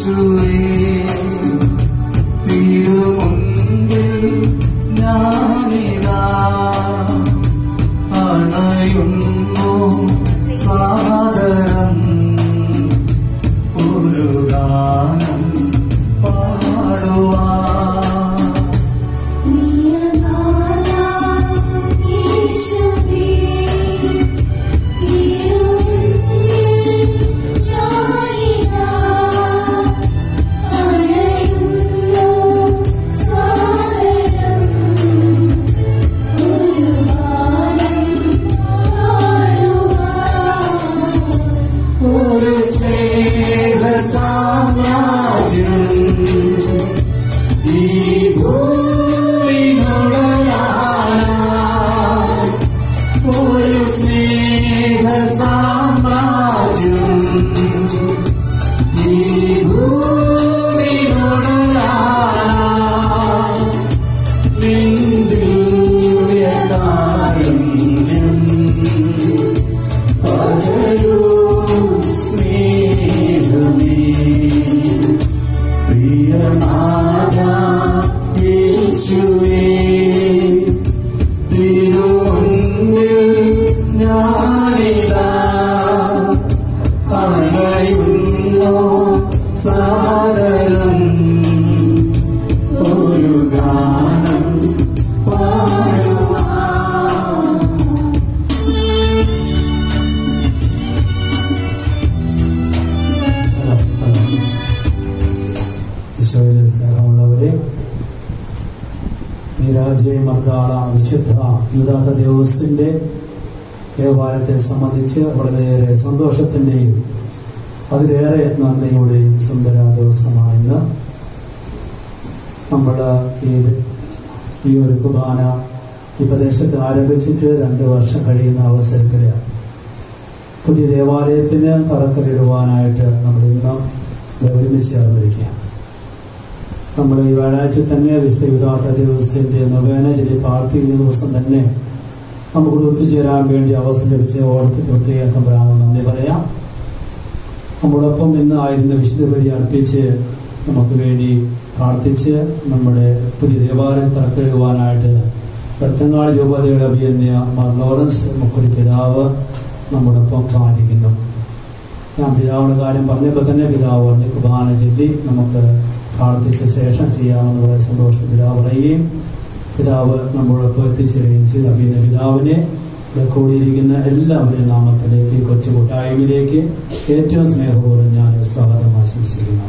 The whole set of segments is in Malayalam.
യേശുവേ തിരുമുൻപിൽ ഞാനിതാ അണയുന്നു സാദരം ഒരു ഗാനം പാടുവാൻ ഒരു സ്നേഹ സാമ്രാജ്യം ഈ ഭൂമിനുടലാണ് ഒരു സ്നേഹ സാമ്രാജ്യം ഈ ഭൂമിനുടലാണ് നിന്ദിയകാരുണ്യം പകരൂ സ്നേഹമേ പ്രിയനാഥ യേശുവേ തിരുമുൻപിൽ ഞാനിതാ അണയുന്നു സാദരം ഒരു ഗാനം പാടുവാൻ ഈശോയിലെ സ്നേഹമുള്ളവരെ നീരാജയെ മർദ്ദാള വിശുദ്ധ യുദാത ദേവസിന്റെ ദേവാലയത്തെ സംബന്ധിച്ച് വളരെയേറെ സന്തോഷത്തിന്റെയും അതിലേറെ നന്ദിയുടെയും സുന്ദര ദിവസമാണ് ഇന്ന് നമ്മൾ ഈ ഈ ഒരു കുർബാന ഈ പ്രദേശത്ത് ആരംഭിച്ചിട്ട് രണ്ട് വർഷം കഴിയുന്ന അവസരത്തിൽ പുതിയ ദേവാലയത്തിന് തറക്കല്ലിടുവാനായിട്ട് നമ്മൾ ഇന്ന് ഇവിടെ ഒരുമിച്ച് ചേർന്നിരിക്കുക നമ്മൾ ഈ വ്യാഴാഴ്ച തന്നെ വിശുദ്ധ യുദ്ധാർത്ഥ ദിവസത്തിന്റെ നവേന ജലി പ്രാർത്ഥിക്കുന്ന ദിവസം തന്നെ നമുക്ക് ഒത്തുചേരാൻ വേണ്ടി അവസരം ലഭിച്ച ഓർത്ത് പ്രത്യേക തമ്പരാണ് നന്ദി പറയാം നമ്മോടൊപ്പം ഇന്ന് ആയിരുന്ന വിശുദ്ധ ബലി അർപ്പിച്ച് നമുക്ക് വേണ്ടി പ്രാർത്ഥിച്ച് നമ്മുടെ പുതിയ ദേവാലയം തറക്കെഴുവാനായിട്ട് വെളുത്തങ്ങാട് രൂപതയുടെ അഭിയന്യ മാർ ലോറൻസ് മുക്കുടി പിതാവ് നമ്മോടൊപ്പം പാലിക്കുന്നു ഞാൻ പിതാവിന്റെ കാര്യം പറഞ്ഞപ്പോൾ തന്നെ പിതാവ് പറഞ്ഞ് കുർബാന ചൊല്ലി നമുക്ക് പ്രാർത്ഥിച്ച ശേഷം ചെയ്യാമെന്ന് വളരെ സന്തോഷം പിതാവ് പറയുകയും പിതാവ് നമ്മളോടൊപ്പം എത്തിച്ചേരുകയും ചെയ്തു അഭിന്ന പിതാവിനെ ഇവിടെ കൂടിയിരിക്കുന്ന എല്ലാവരുടെയും നാമത്തിൽ ഈ കൊച്ചു കൂട്ടായ്മയിലേക്ക് ഏറ്റവും സ്നേഹപൂർവ്വം ഞാൻ സ്വാഗതം ആശംസിക്കുന്നു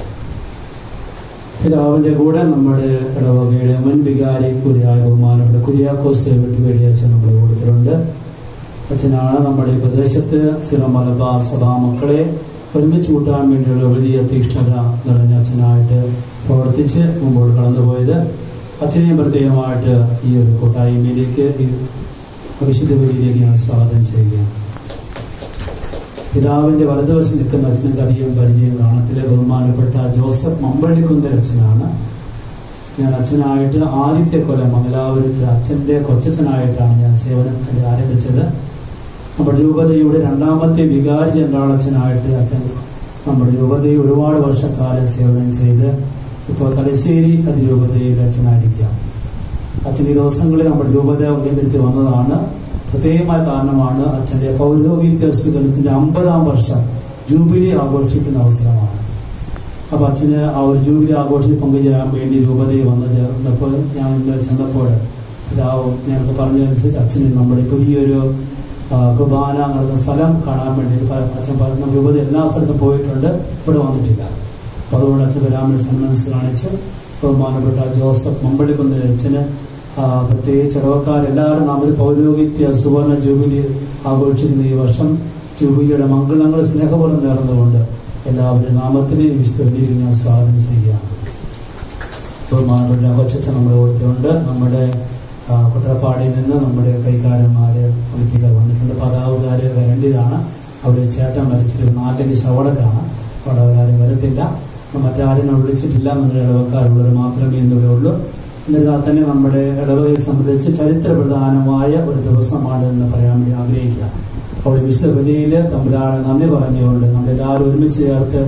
പിതാവിന്റെ കൂടെ നമ്മുടെ ഇടവകയുടെ മുൻ വികാരി കുരിയായ ബഹുമാനപ്പെട്ട കുര്യാക്കോസ് വെട്ടുവേടി അച്ഛൻ നമ്മുടെ കൂട്ടത്തിലുണ്ട് അച്ഛനാണ് നമ്മുടെ ഈ പ്രദേശത്ത് സ്ഥിരമലബ സഭാ മക്കളെ ഒരുമിച്ച് കൂട്ടാൻ വേണ്ടിയുള്ള വലിയ തീക്ഷ്ണത നിറഞ്ഞ അച്ഛനായിട്ട് പ്രവർത്തിച്ച് മുമ്പോട്ട് കടന്നുപോയത് അച്ഛനെയും പ്രത്യേകമായിട്ട് ഈ ഒരു കൂട്ടായ്മയിലേക്ക് ഈ വിശുദ്ധ ബലിയിലേക്ക് ഞാൻ സ്വാഗതം ചെയ്യുകയാണ് പിതാവിന്റെ വലതുവശം നിൽക്കുന്ന അച്ഛനും അധികം പരിചയം കാണത്തിലെ ബഹുമാനപ്പെട്ട ജോസഫ് മമ്പള്ളിക്കുന്തൽ അച്ഛനാണ് ഞാൻ അച്ഛനായിട്ട് ആദ്യത്തെ കൊല്ലം മംഗലാപുരത്ത് അച്ഛൻ്റെ കൊച്ചച്ഛനായിട്ടാണ് ഞാൻ സേവനം ആരംഭിച്ചത് നമ്മുടെ രൂപതയുടെ രണ്ടാമത്തെ വികാരി ജനറാളച്ഛനായിട്ട് അച്ഛൻ നമ്മുടെ രൂപതയിൽ ഒരുപാട് വർഷക്കാലം സേവനം ചെയ്ത് ഇപ്പോൾ തലശ്ശേരി അതിരൂപതയിൽ അച്ഛനായിരിക്കുക അച്ഛൻ ഈ ദിവസങ്ങളിൽ നമ്മുടെ രൂപത കേന്ദ്രത്തിൽ വന്നതാണ് പ്രത്യേകമായ കാരണമാണ് അച്ഛൻ്റെ പൗരോഹിത്യ സ്വീകരണത്തിന്റെ അമ്പതാം വർഷം ജൂബിലി ആഘോഷിക്കുന്ന അവസരമാണ് അപ്പൊ അച്ഛന് ആ ഒരു ജൂബിലി ആഘോഷത്തിൽ പങ്കുചേരാൻ വേണ്ടി രൂപതയിൽ വന്നു ചേർന്നപ്പോൾ ഞാൻ ഇന്ന് ചെന്നപ്പോൾ പിതാവ് ഞാനൊക്കെ പറഞ്ഞതനുസരിച്ച് അച്ഛന് നമ്മുടെ പുതിയൊരു ആ, കുർബാന നടന്ന സ്ഥലം കാണാൻ വേണ്ടി പ- അച്ഛൻ പറഞ്ഞ രൂപത എല്ലാ സ്ഥലത്തും പോയിട്ടുണ്ട് ഇവിടെ വന്നിട്ടില്ല അപ്പൊ അതുകൊണ്ട് അച്ഛൻ വരാൻ വേണ്ടി സന്മനസ് കാണിച്ച് ബഹുമാനപ്പെട്ട ജോസഫ് മമ്പള്ളിക്കുന്ന് അച്ഛന് ആ, പ്രത്യേകിച്ച് ഇടവക്കാരെല്ലാവരും നാമൊരു പൗരോഹിത്യ സുവർണ ജൂബിലി ആഘോഷിക്കുന്ന ഈ വർഷം ജൂബിലിയുടെ മംഗളങ്ങൾ സ്നേഹപൂർവ്വം നേർന്നുകൊണ്ട് എല്ലാവരും നാമത്തിൽ ഈ വിശുദ്ധ ബലിയിൽ ഞാൻ സ്വാഗതം ചെയ്യുകയാണ് ബഹുമാനപ്പെട്ട കൊച്ചച്ഛ നമ്മുടെ കൂട്ടത്തിലുണ്ട് നമ്മുടെ ആ, കുട്ടപ്പാടിയിൽ നിന്ന് നമ്മുടെ കൈക്കാരന്മാര് വ്യക്തികൾ വന്നിട്ടുണ്ട് പതാവുകാര് വരേണ്ടതാണ് അവിടെ ചേട്ടൻ മരിച്ചിട്ട് നാട്ടിലേക്ക് ശവടക്കാണ് അവിടെ അവരാരും വരത്തില്ല മറ്റാരും നമ്മൾ വിളിച്ചിട്ടില്ല നമ്മുടെ ഇടവക്കാരുള്ളവർ മാത്രമേ ഇന്നിവിടെ ഉള്ളൂ എന്നിരുന്നാൽ തന്നെ നമ്മുടെ ഇടവകയെ സംബന്ധിച്ച് ചരിത്രപ്രധാനമായ ഒരു ദിവസമാണ് എന്ന് പറയാൻ വേണ്ടി ആഗ്രഹിക്കുക അവിടെ വിശുദ്ധ ബലിയിൽ തമ്പുരാണ് നന്ദി പറഞ്ഞുകൊണ്ട് നമ്മളെല്ലാവരും ഒരുമിച്ച് ചേർത്ത്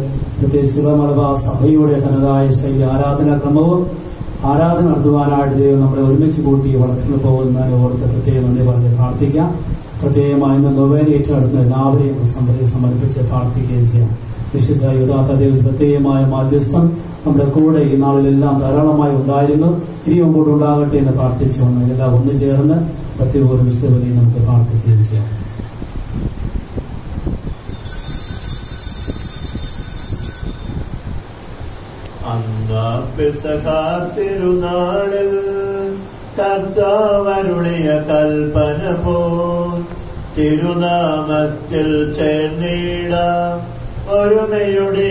പ്രത്യേകിച്ച് മലബാർ സഭയുടെ തനതായ ശൈലി ആരാധനാ ക്രമവും ആരാധന നടത്തുവാനായിട്ട് ദൈവം നമ്മളെ ഒരുമിച്ച് കൂട്ടി വളർന്നു പോകുന്നതിനെ ഓർത്ത് പ്രത്യേകം നന്ദി പറഞ്ഞ് പ്രാർത്ഥിക്കാം പ്രത്യേകമായി ഇന്ന് നൊവേന ഏറ്റെടുക്കുന്ന എല്ലാവരെയും സമരം സമർപ്പിച്ച് പ്രാർത്ഥിക്കുകയും ചെയ്യാം വിശുദ്ധ യുഥാർത്ഥ ദൈവം പ്രത്യേകമായ മാധ്യസ്ഥം നമ്മുടെ കൂടെ ഈ നാളിലെല്ലാം ധാരാളമായി ഉണ്ടായിരുന്നു ഇനി മുമ്പോട്ട് ഉണ്ടാകട്ടെ എന്ന് പ്രാർത്ഥിച്ചുകൊണ്ട് എല്ലാം ഒന്നു ചേർന്ന് പ്രത്യേകം വിശുദ്ധ ബലി നമുക്ക് പ്രാർത്ഥിക്കുകയും ചെയ്യാം അന്ന് പെസഹ തിരുനാളിൽ കർത്താവരുളിയ കൽപ്പന പോൽ തിരുനാമത്തിൽ ചേർന്നിടാം ഒരുമയുടെ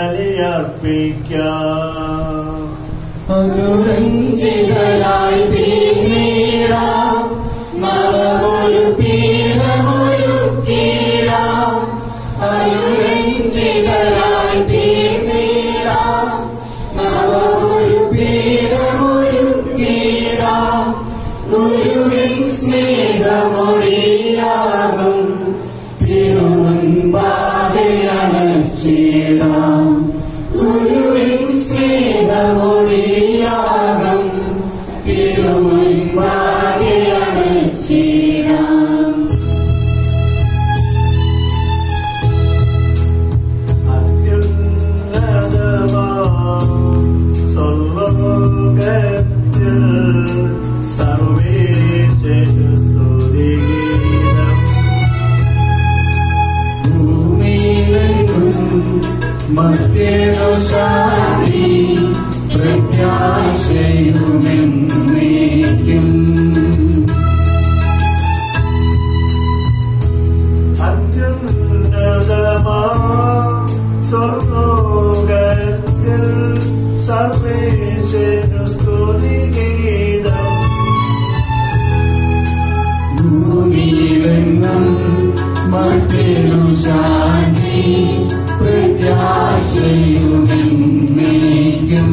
ബലിയർപ്പിക്കാം അനുരഞ്ജിതരായി തീർന്നിടാം നവമൊരു പീഠമൊരുക്കിടാം അനുരഞ്ജിതരായി തീർന്നിടാം നവമൊരു പീഠമൊരുക്കിടാം ഗുരുവിൻ സ്നേഹമൊടിയാകും തിരുമുൻപാകെ അണച്ചിടാം ഗുരുവിൻ സ്നേഹമൊടിയാകും തിരുമുൻപാകെ അണച്ചിടാം അത്യുന്നതമാം സ്വർലോകത്തിൽ സർവേശ്വര സ്തുതിഗീതം ഭൂമിയിലെങ്ങും മർത്യനു ശാന്തി പ്രത്യാശയുമെന്നേക്കും അത്യുന്നതമാം സ്വർലോകത്തിൽ സർവേശ്വര സ്തുതിഗീതം ഭൂമിയിലെങ്ങും മർത്യനു ശാന്തി പ്രത്യാശയുമെന്നേക്കും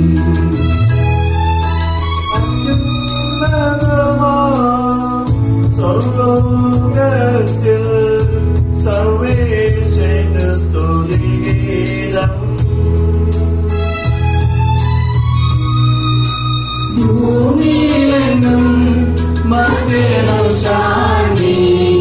അത്യുന്നതമാം സ്വർലോകത്തിൽ സർവേശ്വര സ്തുതിഗീതം ഭൂമിയിലെങ്ങും മർത്യനു ശാന്തി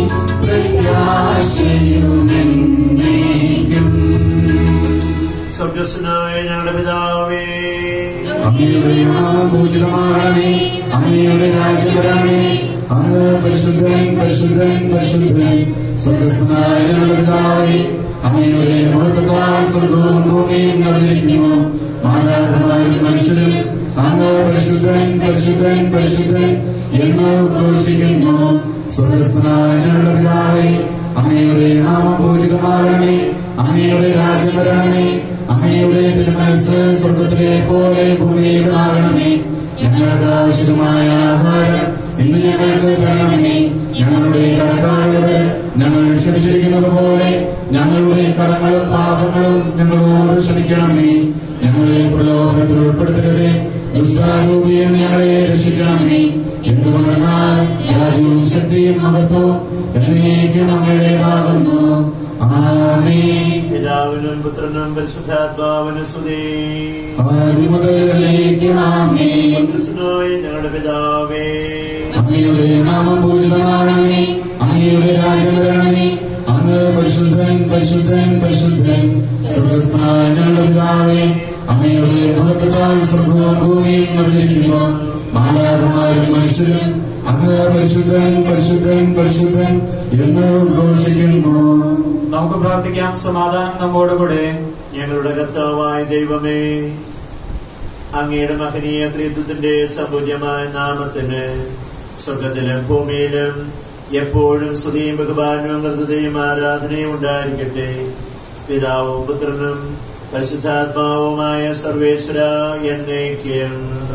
പ്രത്യാശയുമെന്നേക്കും സ്വർഗസ്നായ ഞങ്ങളുടെ പിതാവേ അങ്ങയുടെ നാമം പൂജിതമാകണമേ അങ്ങയുടെ രാജ്യം വരണമേ അങ്ങ് പരിശുദ്ധൻ പരിശുദ്ധൻ പരിശുദ്ധൻ സ്വർഗസ്ഥനായ ഞങ്ങളുടെ പിതാവേ അങ്ങയുടെ മഹത്വത്താൽ സ്വർഗവും ഭൂമിയും നിറഞ്ഞിരിക്കുന്നു മാതാപിതാക്കളും മനുഷ്യരും അങ്ങ് പരിശുദ്ധൻ പരിശുദ്ധൻ പരിശുദ്ധൻ എന്ന് ഘോഷിക്കുന്നു സ്വർഗസ്ഥനായ ഞങ്ങളുടെ പിതാവേ അങ്ങയുടെ നാമം പൂജിതമാകണമേ അങ്ങയുടെ രാജ്യം വരണമേ അങ്ങയുടെ തിരുമനസ് സ്വർഗത്തിലെ പോലെ ഭൂമിയിലുമാകണമേ ഞങ്ങൾക്ക് ആവശ്യമായ ആഹാരം ഇന്ന് ഞങ്ങൾക്ക് തരണമേ ഞങ്ങളുടെ കടക്കാരോട് ഞങ്ങൾ ക്ഷമിച്ചിരിക്കുന്നത് പോലെ ഞങ്ങളുടെ കടങ്ങളും പാപങ്ങളും ഞങ്ങളോട് ക്ഷമിക്കണമേ ഞങ്ങളെ പ്രലോഭനത്തിൽ ഉൾപ്പെടുത്തരുതേ ദുഷ്ടാരൂപിയിൽ നിന്ന് ഞങ്ങളെ രക്ഷിക്കണമേ എന്തുകൊണ്ടെന്നാൽ രാജ്യവും ശക്തിയും മഹത്വവും എന്നേക്കും അങ്ങയുടേതാകുന്നു ആമേൻ പിതാവിനും പുത്രനും പരിശുദ്ധാത്മാവിനും സ്തുതി ആദിമുതലേക്കും ആമേൻ സ്വർഗസ്നായ ഞങ്ങളുടെ പിതാവേ അങ്ങയുടെ നാമം പൂജിതമാകണമേ അങ്ങയുടെ രാജ്യം വരണമേ അങ്ങ് പരിശുദ്ധൻ പരിശുദ്ധൻ പരിശുദ്ധൻ സ്വർഗസ്ഥനായ ഞങ്ങളുടെ പിതാവേ അങ്ങയുടെ മഹത്വത്താൽ സ്വർഗവും ഭൂമിയും നിറഞ്ഞിരിക്കുന്നു മാലാകമാരും മനുഷ്യരും അങ്ങ് പരിശുദ്ധൻ പരിശുദ്ധൻ പരിശുദ്ധൻ എന്ന് ഘോഷിക്കുന്നു നമുക്ക് പ്രാർത്ഥിക്കാം സമാധാനം നമ്മോടുകൂടെ ഞങ്ങളുടെ കർത്താവായ ദൈവമേ അങ്ങയുടെ മഹനീയ ത്രിത്വത്തിന്റെ സമ്പൂജ്യമായ നാമത്തിന് സ്വർഗത്തിലും ഭൂമിയിലും എപ്പോഴും സ്തുതിയും ബഹുമാനവും കൃതയും ആരാധനയും ഉണ്ടായിരിക്കട്ടെ പിതാവും പുത്രനും പരിശുദ്ധാത്മാവുമായ സർവേശ്വര എന്നേക്കും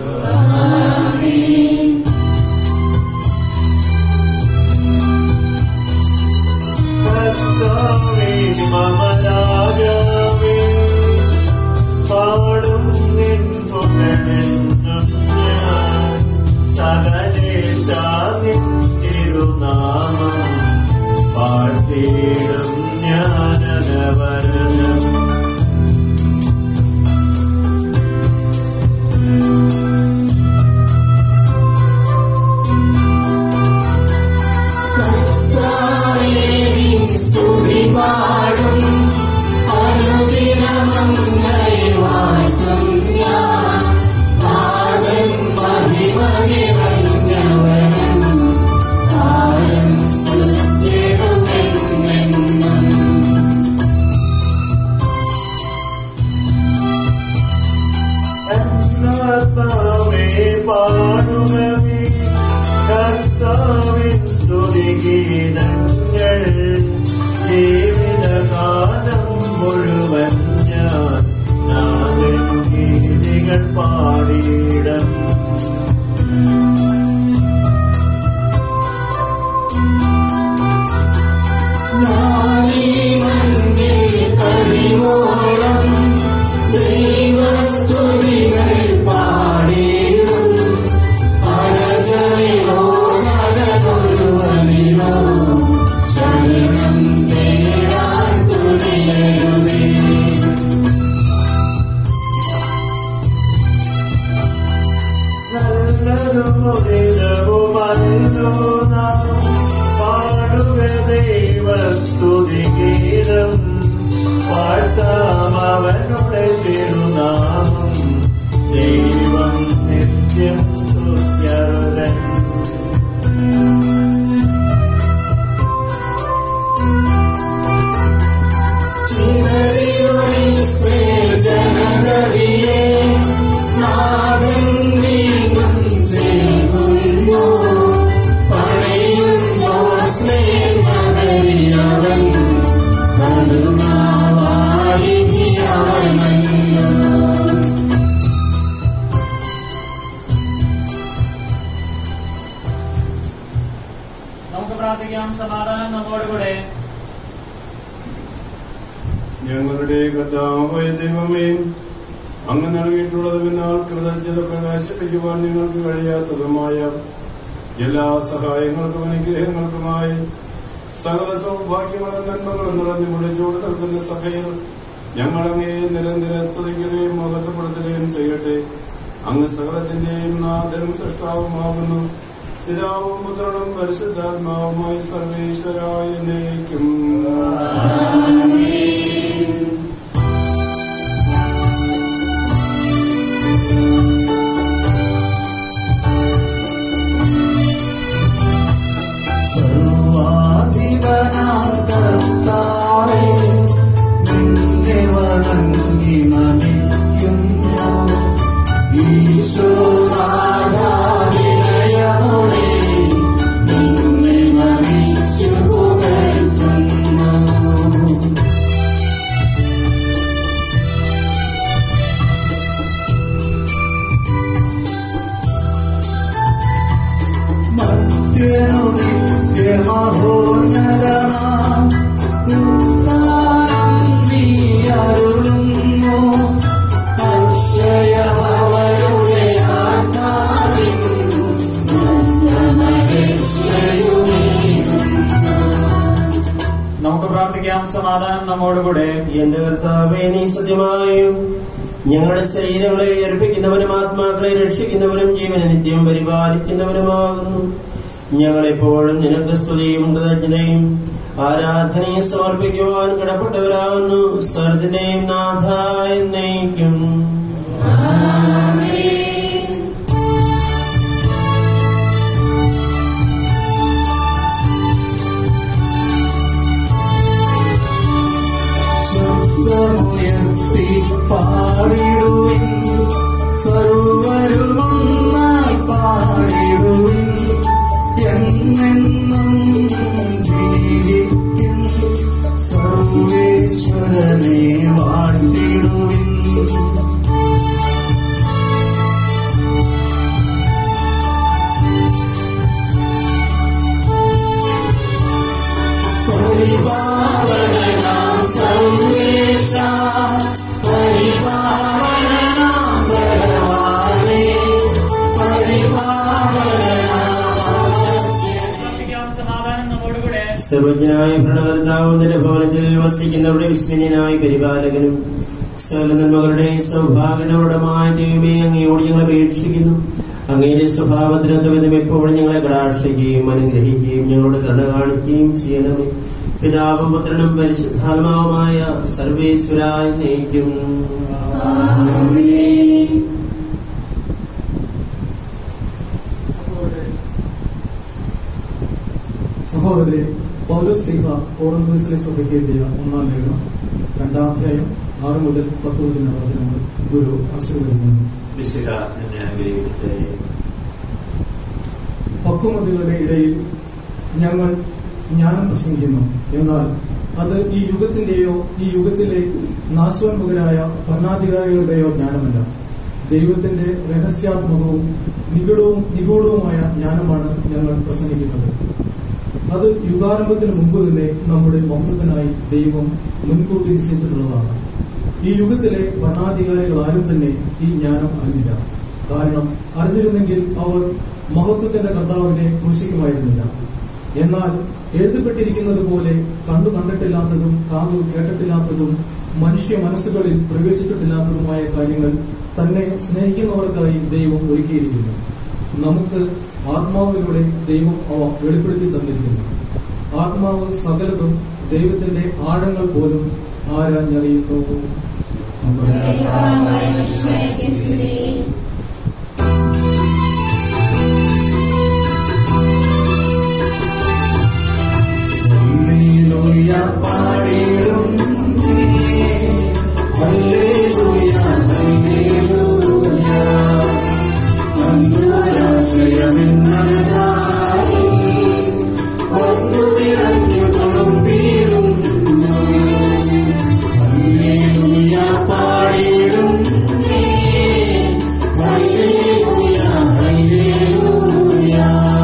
കർത്താവേ മമ രാജാവേ പാടും നിൻ പുകഴെന്നും ഞാൻ സകലേശാനിൻ തിരുനാമം പാട്ടിടും ഞാനവരനം പാടുമതി കർത്താവിൻ സ്തുതിഗീതങ്ങൾ ജീവിതകാലം മുഴുവൻ ഞാൻ നാഥൻ ഗീതികൾ പാടിയിടം നല്ലതും ഉദിതവുമല്ലോ നാം പാടുക ദൈവസ്തുതിഗീതം പാഴ്ത്താം അവനുടെ തിരുനാമം ദൈവം നിത്യം സ്തുത്യരുരൻ ജനതയെ നാഥൻ വീണ്ടും ചേർക്കുന്നു പണയുന്നു സ്നേഹമതരിയവൻ കരുണാവാരിധിയവനല്ലോ നമുക്ക് പ്രാർത്ഥിക്കാം സമാധാനം നമ്മോടുകൂടെ ഞങ്ങളുടെ കർത്താവായ ദൈവമേ അങ്ങ് നൽകിയിട്ടുള്ളതുമെന്നാൽ കൃതജ്ഞത പ്രകാശിപ്പിക്കുവാൻ നിങ്ങൾക്ക് കഴിയാത്തതുമായ എല്ലാ സഹായങ്ങൾക്കും അനുഗ്രഹങ്ങൾക്കുമായി സകല സൗഭാഗ്യങ്ങളും നന്മകളും നിറഞ്ഞു മുളിച്ചോട് നിൽക്കുന്ന സഭയിൽ ഞങ്ങളങ്ങേ നിരന്തരം സ്തുതിക്കുകയും മഹത്വപ്പെടുത്തുകയും ചെയ്യട്ടെ അങ്ങ് സകലത്തിന്റെയും നാഥനും സൃഷ്ടാവുമാകുന്നു പിതാവും പുത്രനും പരിശുദ്ധാത്മാവുമായി സർവേശ്വരായ നയിക്കും സർവാധിപനാം കർത്താവേ, നിന്നെ വണങ്ങി നമിക്കുന്നു. ഈശോനാഥാവിനയമോടെ നിന്നെ നമിച്ചു പുകഴ്ത്തുന്നു. മധ്യനു നിത്യമഹോന്നതമാം ഉത്താനം നീ അരുളുന്നു. അക്ഷയമവരുടെ ആത്മാവിൻ നമുക്ക് പ്രാർത്ഥിക്കാം സമാധാനം നമ്മോടുകൂടെ എന്റെ കർത്താവേ നീ സത്യമായും ഞങ്ങളുടെ ശരീരങ്ങളെ അർപ്പിക്കുന്നവനും ആത്മാക്കളെ രക്ഷിക്കുന്നവനും ജീവനെ നിത്യം പരിപാലിക്കുന്നവനുമാകുന്നു ഞങ്ങളെപ്പോഴും നിനക്ക് സ്തുതിയും കൃതജ്ഞതയും ആരാധനയും സമർപ്പിക്കുവാൻ കിടപ്പെട്ടവരാകുന്നു സർദിന്റെയും നാഥായ നയിക്കും ശബ്ദമുയർത്തി പാടിടുവിൻ സർവരുമൊന്നായി പാടിടുവിൻ എന്നെന്നും ജീവിക്കും സർവേശ്വരനെ വാഴ്ത്തിടുവിൻ പരിപാവനാം സർവേശ പരിപാവനാം ഭഗവാനേ പ്രാർത്ഥിക്കാം സമാധാനം നമ്മോടുകൂടെ സർവജ്ഞനായ ഭരണകർത്താവിന്റെ ഭവനത്തിൽ വസിക്കുന്നവരുടെ വിസ്മയനായ പരിപാലകനും സകല നന്മകളുടെ സൗഭാഗ്യങ്ങളുടമായ ദൈവമേ അങ്ങയോട് ഞങ്ങൾ അപേക്ഷിക്കുന്നു അങ്ങയുടെ സ്വഭാവത്തിനൊത്ത വിധം എപ്പോഴും ഞങ്ങളെ കടാക്ഷിക്കുകയും അനുഗ്രഹിക്കുകയും ഞങ്ങളോട് കരുണ കാണിക്കുകയും ചെയ്യണമേ പിതാവും പുത്രനും പരിശുദ്ധാത്മാവുമായ സർവേശ്വരായി നയിക്കും സഹോദരരെ പൗലോസ് ലീഹ ഓറന്തോസിലെ സഭയ്ക്ക് എഴുതിയ ഒന്നാം ലേഖനം രണ്ടാം അധ്യായം ആറ് മുതൽ പത്ത് മുതൽ വചനങ്ങൾ ഗുരു ആശീർവദിക്കുന്നു വിശുക നിന്നെ അനുഗ്രഹിക്കട്ടെ പക്വമതികളുടെ ഇടയിൽ ഞങ്ങൾ ജ്ഞാനം പ്രസംഗിക്കുന്നു എന്നാൽ അത് ഈ യുഗത്തിന്റെയോ ഈ യുഗത്തിലെ നാശോന്മുഖരായ ഭരണാധികാരികളുടെയോ ജ്ഞാനമല്ല ദൈവത്തിന്റെ രഹസ്യാത്മകവും നിഗൂഢവും നിഗൂഢവുമായ ജ്ഞാനമാണ് ഞങ്ങൾ പ്രസംഗിക്കുന്നത് അത് യുഗാരംഭത്തിന് മുമ്പ് തന്നെ നമ്മുടെ മഹത്വത്തിനായി ദൈവം മുൻകൂട്ടി നിശ്ചയിച്ചിട്ടുള്ളതാണ് ഈ യുഗത്തിലെ ഭരണാധികാരികൾ ആരും തന്നെ ഈ ജ്ഞാനം അറിഞ്ഞില്ല കാരണം അറിഞ്ഞിരുന്നെങ്കിൽ അവർ മഹത്വത്തിന്റെ കർത്താവിനെ ക്രൂശിക്കുമായിരുന്നില്ല എന്നാൽ എഴുതപ്പെട്ടിരിക്കുന്നത് പോലെ കണ്ടു കണ്ടിട്ടില്ലാത്തതും കാതു കേട്ടിട്ടില്ലാത്തതും മനുഷ്യ മനസ്സുകളിൽ പ്രവേശിച്ചിട്ടില്ലാത്തതുമായ കാര്യങ്ങൾ തന്നെ സ്നേഹിക്കുന്നവർക്കായി ദൈവം ഒരുക്കിയിരിക്കുന്നു നമുക്ക് ആത്മാവിലൂടെ ദൈവം അവ വെളിപ്പെടുത്തി തന്നിരിക്കുന്നു ആത്മാവ് സകലതും ദൈവത്തിന്റെ ആഴങ്ങൾ പോലും ആരാഞ്ഞറിയുന്നു നമ്മുടെ ഹല്ലേലൂയ പാടിടും ഹല്ലേലൂയ ഹല്ലേലൂയ അന്തരാശ്രയമെന്നതായി വന്നു നിറഞ്ഞു തുളുമ്പിടുന്നു ഹല്ലേലൂയ പാടിടും ഹല്ലേലൂയ ഹല്ലേലൂയ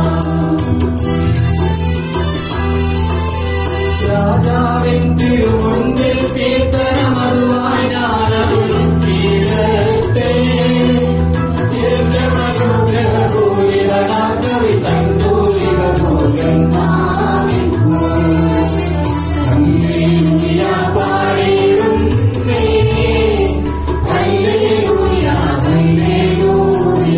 രാജാവിൻ തിരുമുൻപിൽ കീർത്തനമതുമായി ഞാനതുടുത്തിടട്ടെ കവി തന്തൂലിക ഹല്ലേലൂയ പാടിടും ഹല്ലേലൂയ ഹല്ലേലൂയ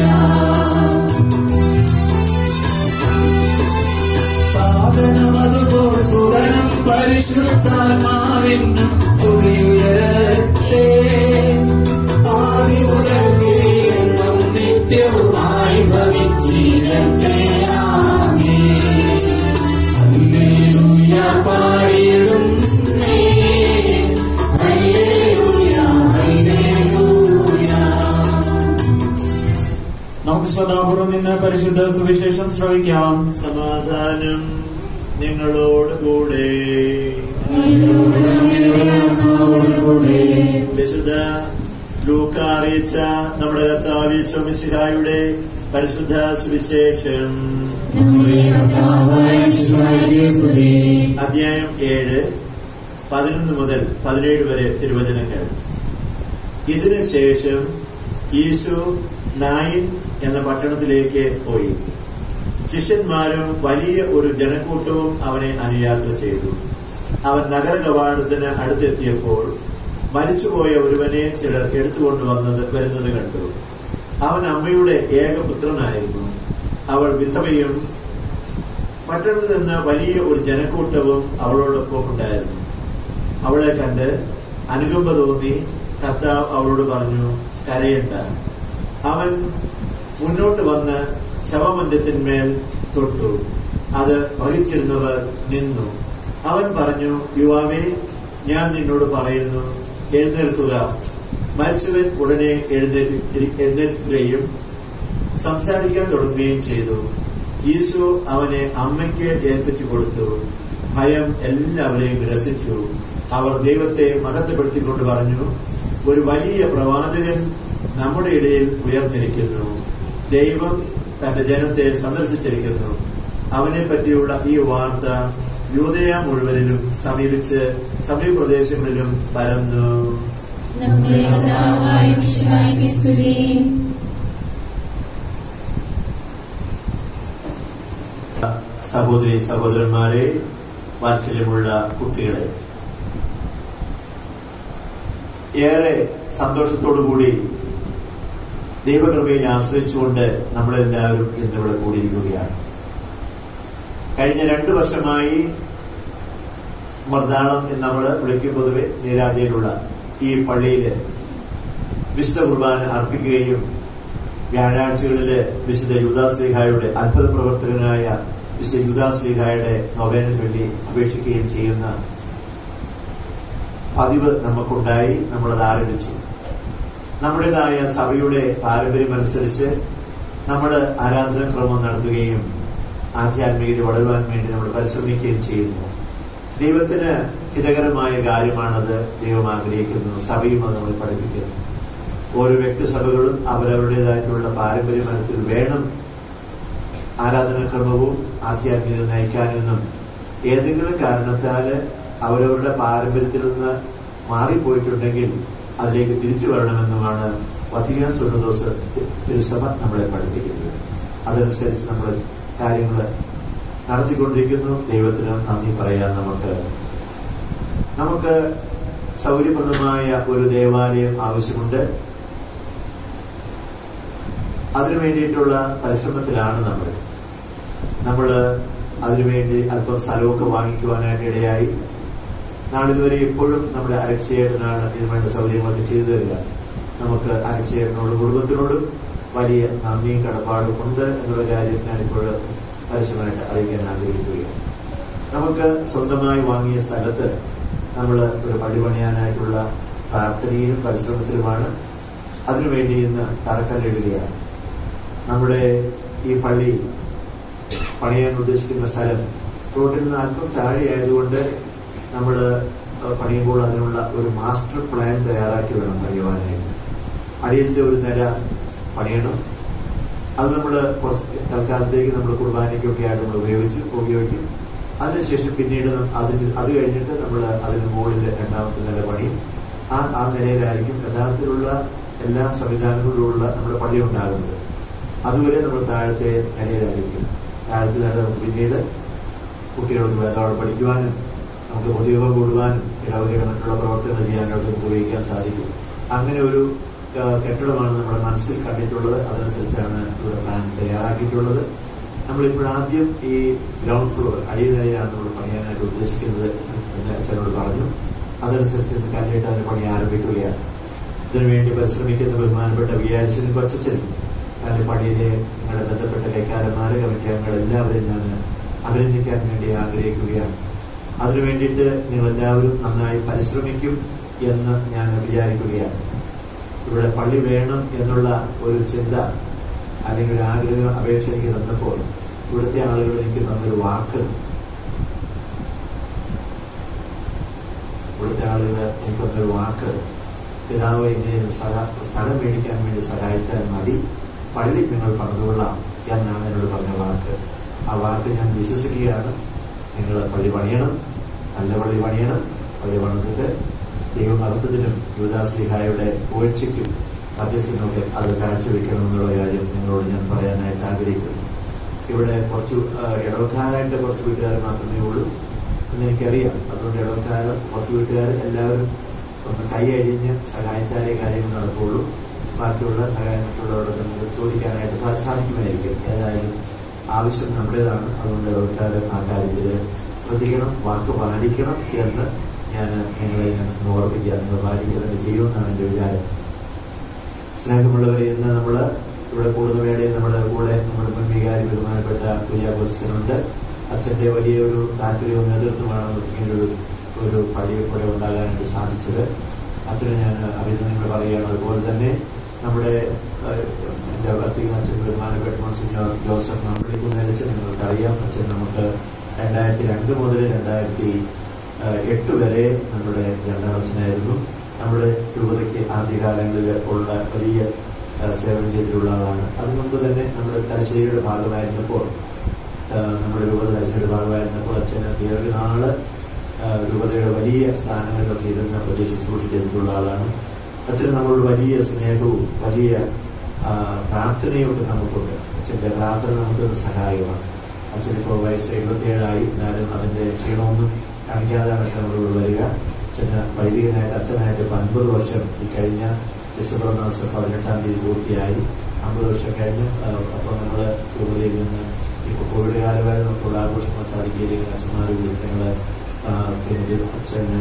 സാധനമതുപോൽ സുതനം പരിശുദ്ധാത്മാവിനും തുടിയുയരട്ടെ ആദി മുതൽ എന്നും നിത്യവുമായി ഭവിച്ചിരട്ടെ ആമേൻ. ഹല്ലേലൂയ പാടിടും ഹല്ലേലൂയ ഹല്ലേലൂയ നമുക്ക് ശ്രദ്ധാപൂർവ്വം നിന്ന് പരിശുദ്ധ സുവിശേഷം ശ്രവിക്കാം സമാധാനം നിങ്ങളോട് കൂടെ വിശുദ്ധ ലൂക്ക അറിയിച്ച നമ്മുടെ കർത്താവ് ശമിശിഹായുടെ പരിശുദ്ധ സുവിശേഷം അധ്യായം ഏഴ് പതിനൊന്ന് മുതൽ പതിനേഴ് വരെ തിരുവചനങ്ങൾ ഇതിനുശേഷം ഈശോ നായിൻ എന്ന പട്ടണത്തിലേക്ക് പോയി ശിഷ്യന്മാരും വലിയ ഒരു ജനക്കൂട്ടവും അവനെ അനുയാത്ര ചെയ്തു അവൻ നഗര കവാടത്തിന് അടുത്തെത്തിയപ്പോൾ മരിച്ചുപോയ ഒരുവനെ ചിലർ എടുത്തുകൊണ്ടുവന്നത് വരുന്നത് കണ്ടു അവൻ അമ്മയുടെ ഏകപുത്രനായിരുന്നു അവൾ വിധവയും പട്ടണത്തിൽ നിന്ന് വലിയ ഒരു ജനക്കൂട്ടവും അവളോടൊപ്പം ഉണ്ടായിരുന്നു അവളെ കണ്ട് അനുകമ്പ തോന്നി കർത്താവ് അവളോട് പറഞ്ഞു കരയണ്ട അവൻ മുന്നോട്ട് വന്ന് ശവമന്ദിരത്തിന്മേൽ തൊട്ടു അത് വഹിച്ചിരുന്നവർ നിന്നു അവൻ പറഞ്ഞു യുവാവേ ഞാൻ നിന്നോട് പറയുന്നു എഴുന്നേൽക്കുക മരിച്ചവൻ ഉടനെ എഴുന്നേറ്റ് എഴുന്നേൽക്കുകയും സംസാരിക്കാൻ തുടങ്ങുകയും ചെയ്തു ഈശോ അവനെ അമ്മയ്ക്ക് ഏൽപ്പിച്ചു കൊടുത്തു ഭയം എല്ലാവരെയും ഗ്രസിച്ചു അവർ ദൈവത്തെ മഹത്വപ്പെടുത്തിക്കൊണ്ട് പറഞ്ഞു ഒരു വലിയ പ്രവാചകൻ നമ്മുടെ ഇടയിൽ ഉയർന്നിരിക്കുന്നു ദൈവം തന്റെ ജനത്തെ സന്ദർശിച്ചിരിക്കുന്നു അവനെ പറ്റിയുള്ള ഈ വാർത്ത യൂതയ മുഴുവനിലും സമീപിച്ച് സമീപപ്രദേശങ്ങളിലും പരന്നു നമ്മുടെ കർത്താവായ മിശിഹായ്ക്ക് സ്തുതി സഹോദരി സഹോദരന്മാരെ വാത്സല്യമുള്ള കുട്ടികളെ ഏറെ സന്തോഷത്തോടുകൂടി ദൈവകൃപയിൽ ആശ്രയിച്ചുകൊണ്ട് നമ്മളെല്ലാവരും ഇന്നിവിടെ കൂടിയിരിക്കുകയാണ് കഴിഞ്ഞ രണ്ടു വർഷമായി മർദ്ദാളം എന്ന് നമ്മൾ വിളിക്കും പൊതുവെ നീരാജയിലുള്ള ഈ പള്ളിയിൽ വിശുദ്ധ കുർബാന അർപ്പിക്കുകയും വ്യാഴാഴ്ചകളില് വിശുദ്ധ യുദാസ്ലിഹായുടെ അത്ഭുത പ്രവർത്തകനായ വിശുദ്ധ യുദാസ്ലിഹായുടെ നൊവേന ചൊല്ലി അപേക്ഷിക്കുകയും ചെയ്യുന്ന പതിവ് നമുക്കുണ്ടായി നമ്മളത് ആരംഭിച്ചു നമ്മുടേതായ സഭയുടെ പാരമ്പര്യം അനുസരിച്ച് നമ്മൾ ആരാധനാക്രമം നടത്തുകയും ആധ്യാത്മികത വളരുവാൻ വേണ്ടി നമ്മൾ പരിശ്രമിക്കുകയും ചെയ്യുന്നു ദൈവത്തിന് ഹിതകരമായ കാര്യമാണത് ദൈവം ആഗ്രഹിക്കുന്നു സഭയും അത് നമ്മൾ പഠിപ്പിക്കുന്നു ഓരോ വ്യക്തിസഭകളും അവരവരുടേതായിട്ടുള്ള പാരമ്പര്യമനത്തിൽ വേണം ആരാധനാക്രമവും ആധ്യാത്മികത നയിക്കാനെന്നും ഏതെങ്കിലും കാരണത്താൽ അവരവരുടെ പാരമ്പര്യത്തിൽ നിന്ന് മാറിപ്പോയിട്ടുണ്ടെങ്കിൽ അതിലേക്ക് തിരിച്ചു വരണമെന്നുമാണ് വത്തിക്കാൻ സുനദോസ് തിരുസഭ നമ്മളെ പഠിപ്പിക്കുന്നത് അതനുസരിച്ച് നമ്മൾ കാര്യങ്ങൾ നടത്തിക്കൊണ്ടിരിക്കുന്നു ദൈവത്തിന് നന്ദി പറയാൻ നമുക്ക് നമുക്ക് സൗകര്യപ്രദമായ ഒരു ദേവാലയം ആവശ്യമുണ്ട് അതിനു വേണ്ടിയിട്ടുള്ള പരിശ്രമത്തിലാണ് നമ്മൾ നമ്മൾ അതിനുവേണ്ടി അല്പം സ്ഥലമൊക്കെ വാങ്ങിക്കുവാനായിട്ട് ഇടയായി നാളിതുവരെ ഇപ്പോഴും നമ്മുടെ അരക്ഷേട്ടനാണ് ഇതിനുവേണ്ട സൗകര്യങ്ങളൊക്കെ ചെയ്തു തരിക നമുക്ക് അരക്ഷേട്ടനോടും കുടുംബത്തിനോടും വലിയ നന്ദിയും കടപ്പാടും ഉണ്ട് എന്നുള്ള കാര്യം ഞാനിപ്പോൾ പരസ്യമായിട്ട് അറിയിക്കാൻ ആഗ്രഹിക്കുകയാണ് നമുക്ക് സ്വന്തമായി വാങ്ങിയ സ്ഥലത്ത് നമ്മൾ ഒരു പള്ളി പണിയാനായിട്ടുള്ള പ്രാർത്ഥനയിലും പരിശ്രമത്തിലുമാണ് അതിനുവേണ്ടി ഇന്ന് തറക്കല്ലിടുകയാണ് നമ്മുടെ ഈ പള്ളി പണിയാൻ ഉദ്ദേശിക്കുന്ന സ്ഥലം റോഡിൽ നിന്ന് അല്പം താഴെ ആയതുകൊണ്ട് നമ്മൾ പണിയുമ്പോൾ അതിനുള്ള ഒരു മാസ്റ്റർ പ്ലാൻ തയ്യാറാക്കി വേണം പണിയുവാനായിട്ട് അടിയിലത്തെ ഒരു നില പണിയണം അത് നമ്മൾ കുറച്ച് തൽക്കാലത്തേക്ക് നമ്മൾ കുർബാനയ്ക്കൊക്കെ ആയിട്ട് നമ്മൾ ഉപയോഗിച്ചു ഉപയോഗിക്കും അതിനുശേഷം പിന്നീട് നം- അതിന് അത് കഴിഞ്ഞിട്ട് നമ്മൾ അതിന് മുകളിൽ രണ്ടാമത്തെ നില പണിയും ആ ആ നിലയിലായിരിക്കും യഥാർത്ഥത്തിലുള്ള എല്ലാ സംവിധാനങ്ങളിലുള്ള നമ്മുടെ പള്ളി ഉണ്ടാകുന്നത് അതുവരെ നമ്മൾ താഴത്തെ നിലയിലായിരിക്കും താഴത്തെ നില നമുക്ക് പിന്നീട് കുട്ടികൾക്ക് വേദപാഠം പഠിക്കുവാനും നമുക്ക് പൊതുയോഗം കൂടുവാനും ഇടവകയുടെ മറ്റുള്ള പ്രവർത്തനങ്ങൾ ചെയ്യാനായിട്ട് നമുക്ക് ഉപയോഗിക്കാൻ സാധിക്കും അങ്ങനെ ഒരു ആ, കെട്ടിടമാണ് നമ്മുടെ മനസ്സിൽ കണ്ടിട്ടുള്ളത് അതനുസരിച്ചാണ് ഇവിടെ പ്ലാൻ തയ്യാറാക്കിയിട്ടുള്ളത് നമ്മളിപ്പോൾ ആദ്യം ഈ ഗ്രൗണ്ട് ഫ്ലോർ അടിയനിലയാണ് നമ്മൾ പണിയാനായിട്ട് ഉദ്ദേശിക്കുന്നത് എന്ന് അച്ഛനോട് പറഞ്ഞു അതനുസരിച്ച് ഇന്ന് കല്ലിട്ട് അതിന് പണി ആരംഭിക്കുകയാണ് ഇതിനുവേണ്ടി പരിശ്രമിക്കുന്ന ബഹുമാനപ്പെട്ട വിയാരിച്ചനും കൊച്ചനും അതിന്റെ പണിയിലെ നിങ്ങളുടെ ബന്ധപ്പെട്ട കൈക്കാരന്മാരെ കമ്മിറ്റി അംഗങ്ങൾ എല്ലാവരെയും ഞാൻ അഭിനന്ദിക്കാൻ വേണ്ടി ആഗ്രഹിക്കുകയാണ് അതിനു വേണ്ടിയിട്ട് നിങ്ങൾ എല്ലാവരും നന്നായി പരിശ്രമിക്കും എന്ന് ഞാൻ വിചാരിക്കുകയാണ് ഇവിടെ പള്ളി വേണം എന്നുള്ള ഒരു ചിന്ത അല്ലെങ്കിൽ ഒരു ആഗ്രഹം അപേക്ഷ എനിക്ക് തന്നപ്പോൾ ഇവിടുത്തെ ആളുകൾ എനിക്ക് തന്നൊരു വാക്ക് ഇവിടുത്തെ ആളുകൾ എനിക്ക് തന്നൊരു വാക്ക് പിതാവ് എങ്ങനെയും സഹ സ്ഥലം മേടിക്കാൻ വേണ്ടി സഹായിച്ചാൽ മതി പള്ളി നിങ്ങൾ പണിതുകൊള്ളാം എന്നാണ് എന്നോട് പറഞ്ഞ വാക്ക് ആ വാക്ക് ഞാൻ വിശ്വസിക്കുകയാണ് നിങ്ങൾ പള്ളി പണിയണം നല്ല പള്ളി പണിയണം പള്ളി പണിതിട്ട് ദൈവം നടത്തതിനും യുവദാസ്ലിഹായുടെ ഉയർച്ചയ്ക്കും മധ്യസ്ഥനൊക്കെ അത് കാഴ്ചവെക്കണം എന്നുള്ള കാര്യം നിങ്ങളോട് ഞാൻ പറയാനായിട്ട് ആഗ്രഹിക്കുന്നു ഇവിടെ കുറച്ച് ആ, ഇടവക്കാരായിട്ട് കുറച്ച് വീട്ടുകാർ മാത്രമേ ഉള്ളൂ എന്ന് എനിക്കറിയാം അതുകൊണ്ട് ഇടവക്കാർ കുറച്ച് വീട്ടുകാർ എല്ലാവരും ഒന്ന് കൈ അഴിഞ്ഞ് സഹായിച്ചാലേ കാര്യങ്ങൾ നടക്കുകയുള്ളൂ ബാക്കിയുള്ള സഹായം മറ്റുള്ളവരോട് നമുക്ക് ചോദിക്കാനായിട്ട് സാ- സാധിക്കുമായിരിക്കും ഏതായാലും ആവശ്യം നമ്മുടേതാണ് അതുകൊണ്ട് ഇടവക്കാർ ആ കാര്യത്തിൽ ശ്രദ്ധിക്കണം വാക്ക് പാലിക്കണം എന്ന് ഞാൻ നിങ്ങളെ ഞാൻ ഒന്ന് ഓർമ്മിക്കുക നിങ്ങൾ പാലിക്കുക തന്നെ ചെയ്യുമെന്നാണ് എൻ്റെ വിചാരം സ്നേഹമുള്ളവരെ ഇന്ന് നമ്മൾ ഇവിടെ കൂടുന്ന വേളയിൽ നമ്മുടെ കൂടെ നമ്മുടെ മുൻ വികാരി ബഹുമാനപ്പെട്ട കുര്യാഘോഷത്തിനുണ്ട് അച്ഛൻ്റെ വലിയൊരു താല്പര്യവും നേതൃത്വമാണ് നമുക്ക് ഇങ്ങനെ ഒരു ഒരു പള്ളി ഇവിടെ ഉണ്ടാകാനായിട്ട് സാധിച്ചത് അച്ഛന് ഞാൻ അഭിനന്ദനങ്ങൾ പറയുകയാണ് അതുപോലെ തന്നെ നമ്മുടെ ഏഹ്, എൻ്റെ വർത്തിക്കുന്ന അച്ഛൻ ബഹുമാനപ്പെട്ട മോൺസിഞ്ഞോർ ജോസഫ് നമ്മളെ കുന്നേലച്ചൻ നിങ്ങൾക്കറിയാം അച്ഛൻ നമുക്ക് രണ്ടായിരത്തി രണ്ട് മുതൽ രണ്ടായിരത്തി ഏഹ്, എട്ട് വരെ നമ്മുടെ ജനറലച്ചനായിരുന്നു നമ്മുടെ രൂപതയ്ക്ക് ആദ്യകാലങ്ങളിൽ ഉള്ള വലിയ ഏഹ്, സേവനം ചെയ്തിട്ടുള്ള ആളാണ് അതിനു മുമ്പ് തന്നെ നമ്മുടെ തലശ്ശേരിയുടെ ഭാഗമായിരുന്നപ്പോൾ ഏഹ്, നമ്മുടെ രൂപത തലശ്ശേരിയുടെ ഭാഗമായിരുന്നപ്പോൾ അച്ഛന് ദീർഘനാള് ഏഹ്, രൂപതയുടെ വലിയ സ്ഥാനങ്ങളിലൊക്കെ ഇരുന്ന് വലിയ ശുശ്രൂഷ ചെയ്തിട്ടുള്ള ആളാണ് അച്ഛന് നമ്മളോട് വലിയ സ്നേഹവും വലിയ ആ, പ്രാർത്ഥനയും ഒക്കെ നമുക്കുണ്ട് അച്ഛൻ്റെ പ്രാർത്ഥന നമുക്കൊന്ന് സഹായകമാണ് അച്ഛനിപ്പോൾ വയസ്സ് എഴുപത്തിയേഴായി എന്നാലും അതിൻ്റെ ക്ഷീണമൊന്നും കാണിക്കാതെയാണ് അച്ഛൻ നമ്മളോട് വരിക അച്ഛന് വൈദികനായിട്ട് അച്ഛനായിട്ട് ഇപ്പം അൻപത് വർഷം ഈ കഴിഞ്ഞ ഡിസംബർ മാസം പതിനെട്ടാം തീയതി പൂർത്തിയായി അമ്പത് വർഷം കഴിഞ്ഞ് അപ്പോൾ നമ്മൾ രൂപതയിൽ നിന്ന് ഇപ്പോൾ കോവിഡ് കാലമായി നമുക്കുള്ള ആഘോഷങ്ങൾ സാധിക്കുകയില്ലെങ്കിൽ അച്ഛന്മാരെ വിളിച്ച് ഞങ്ങൾ പിന്നെ അച്ഛന്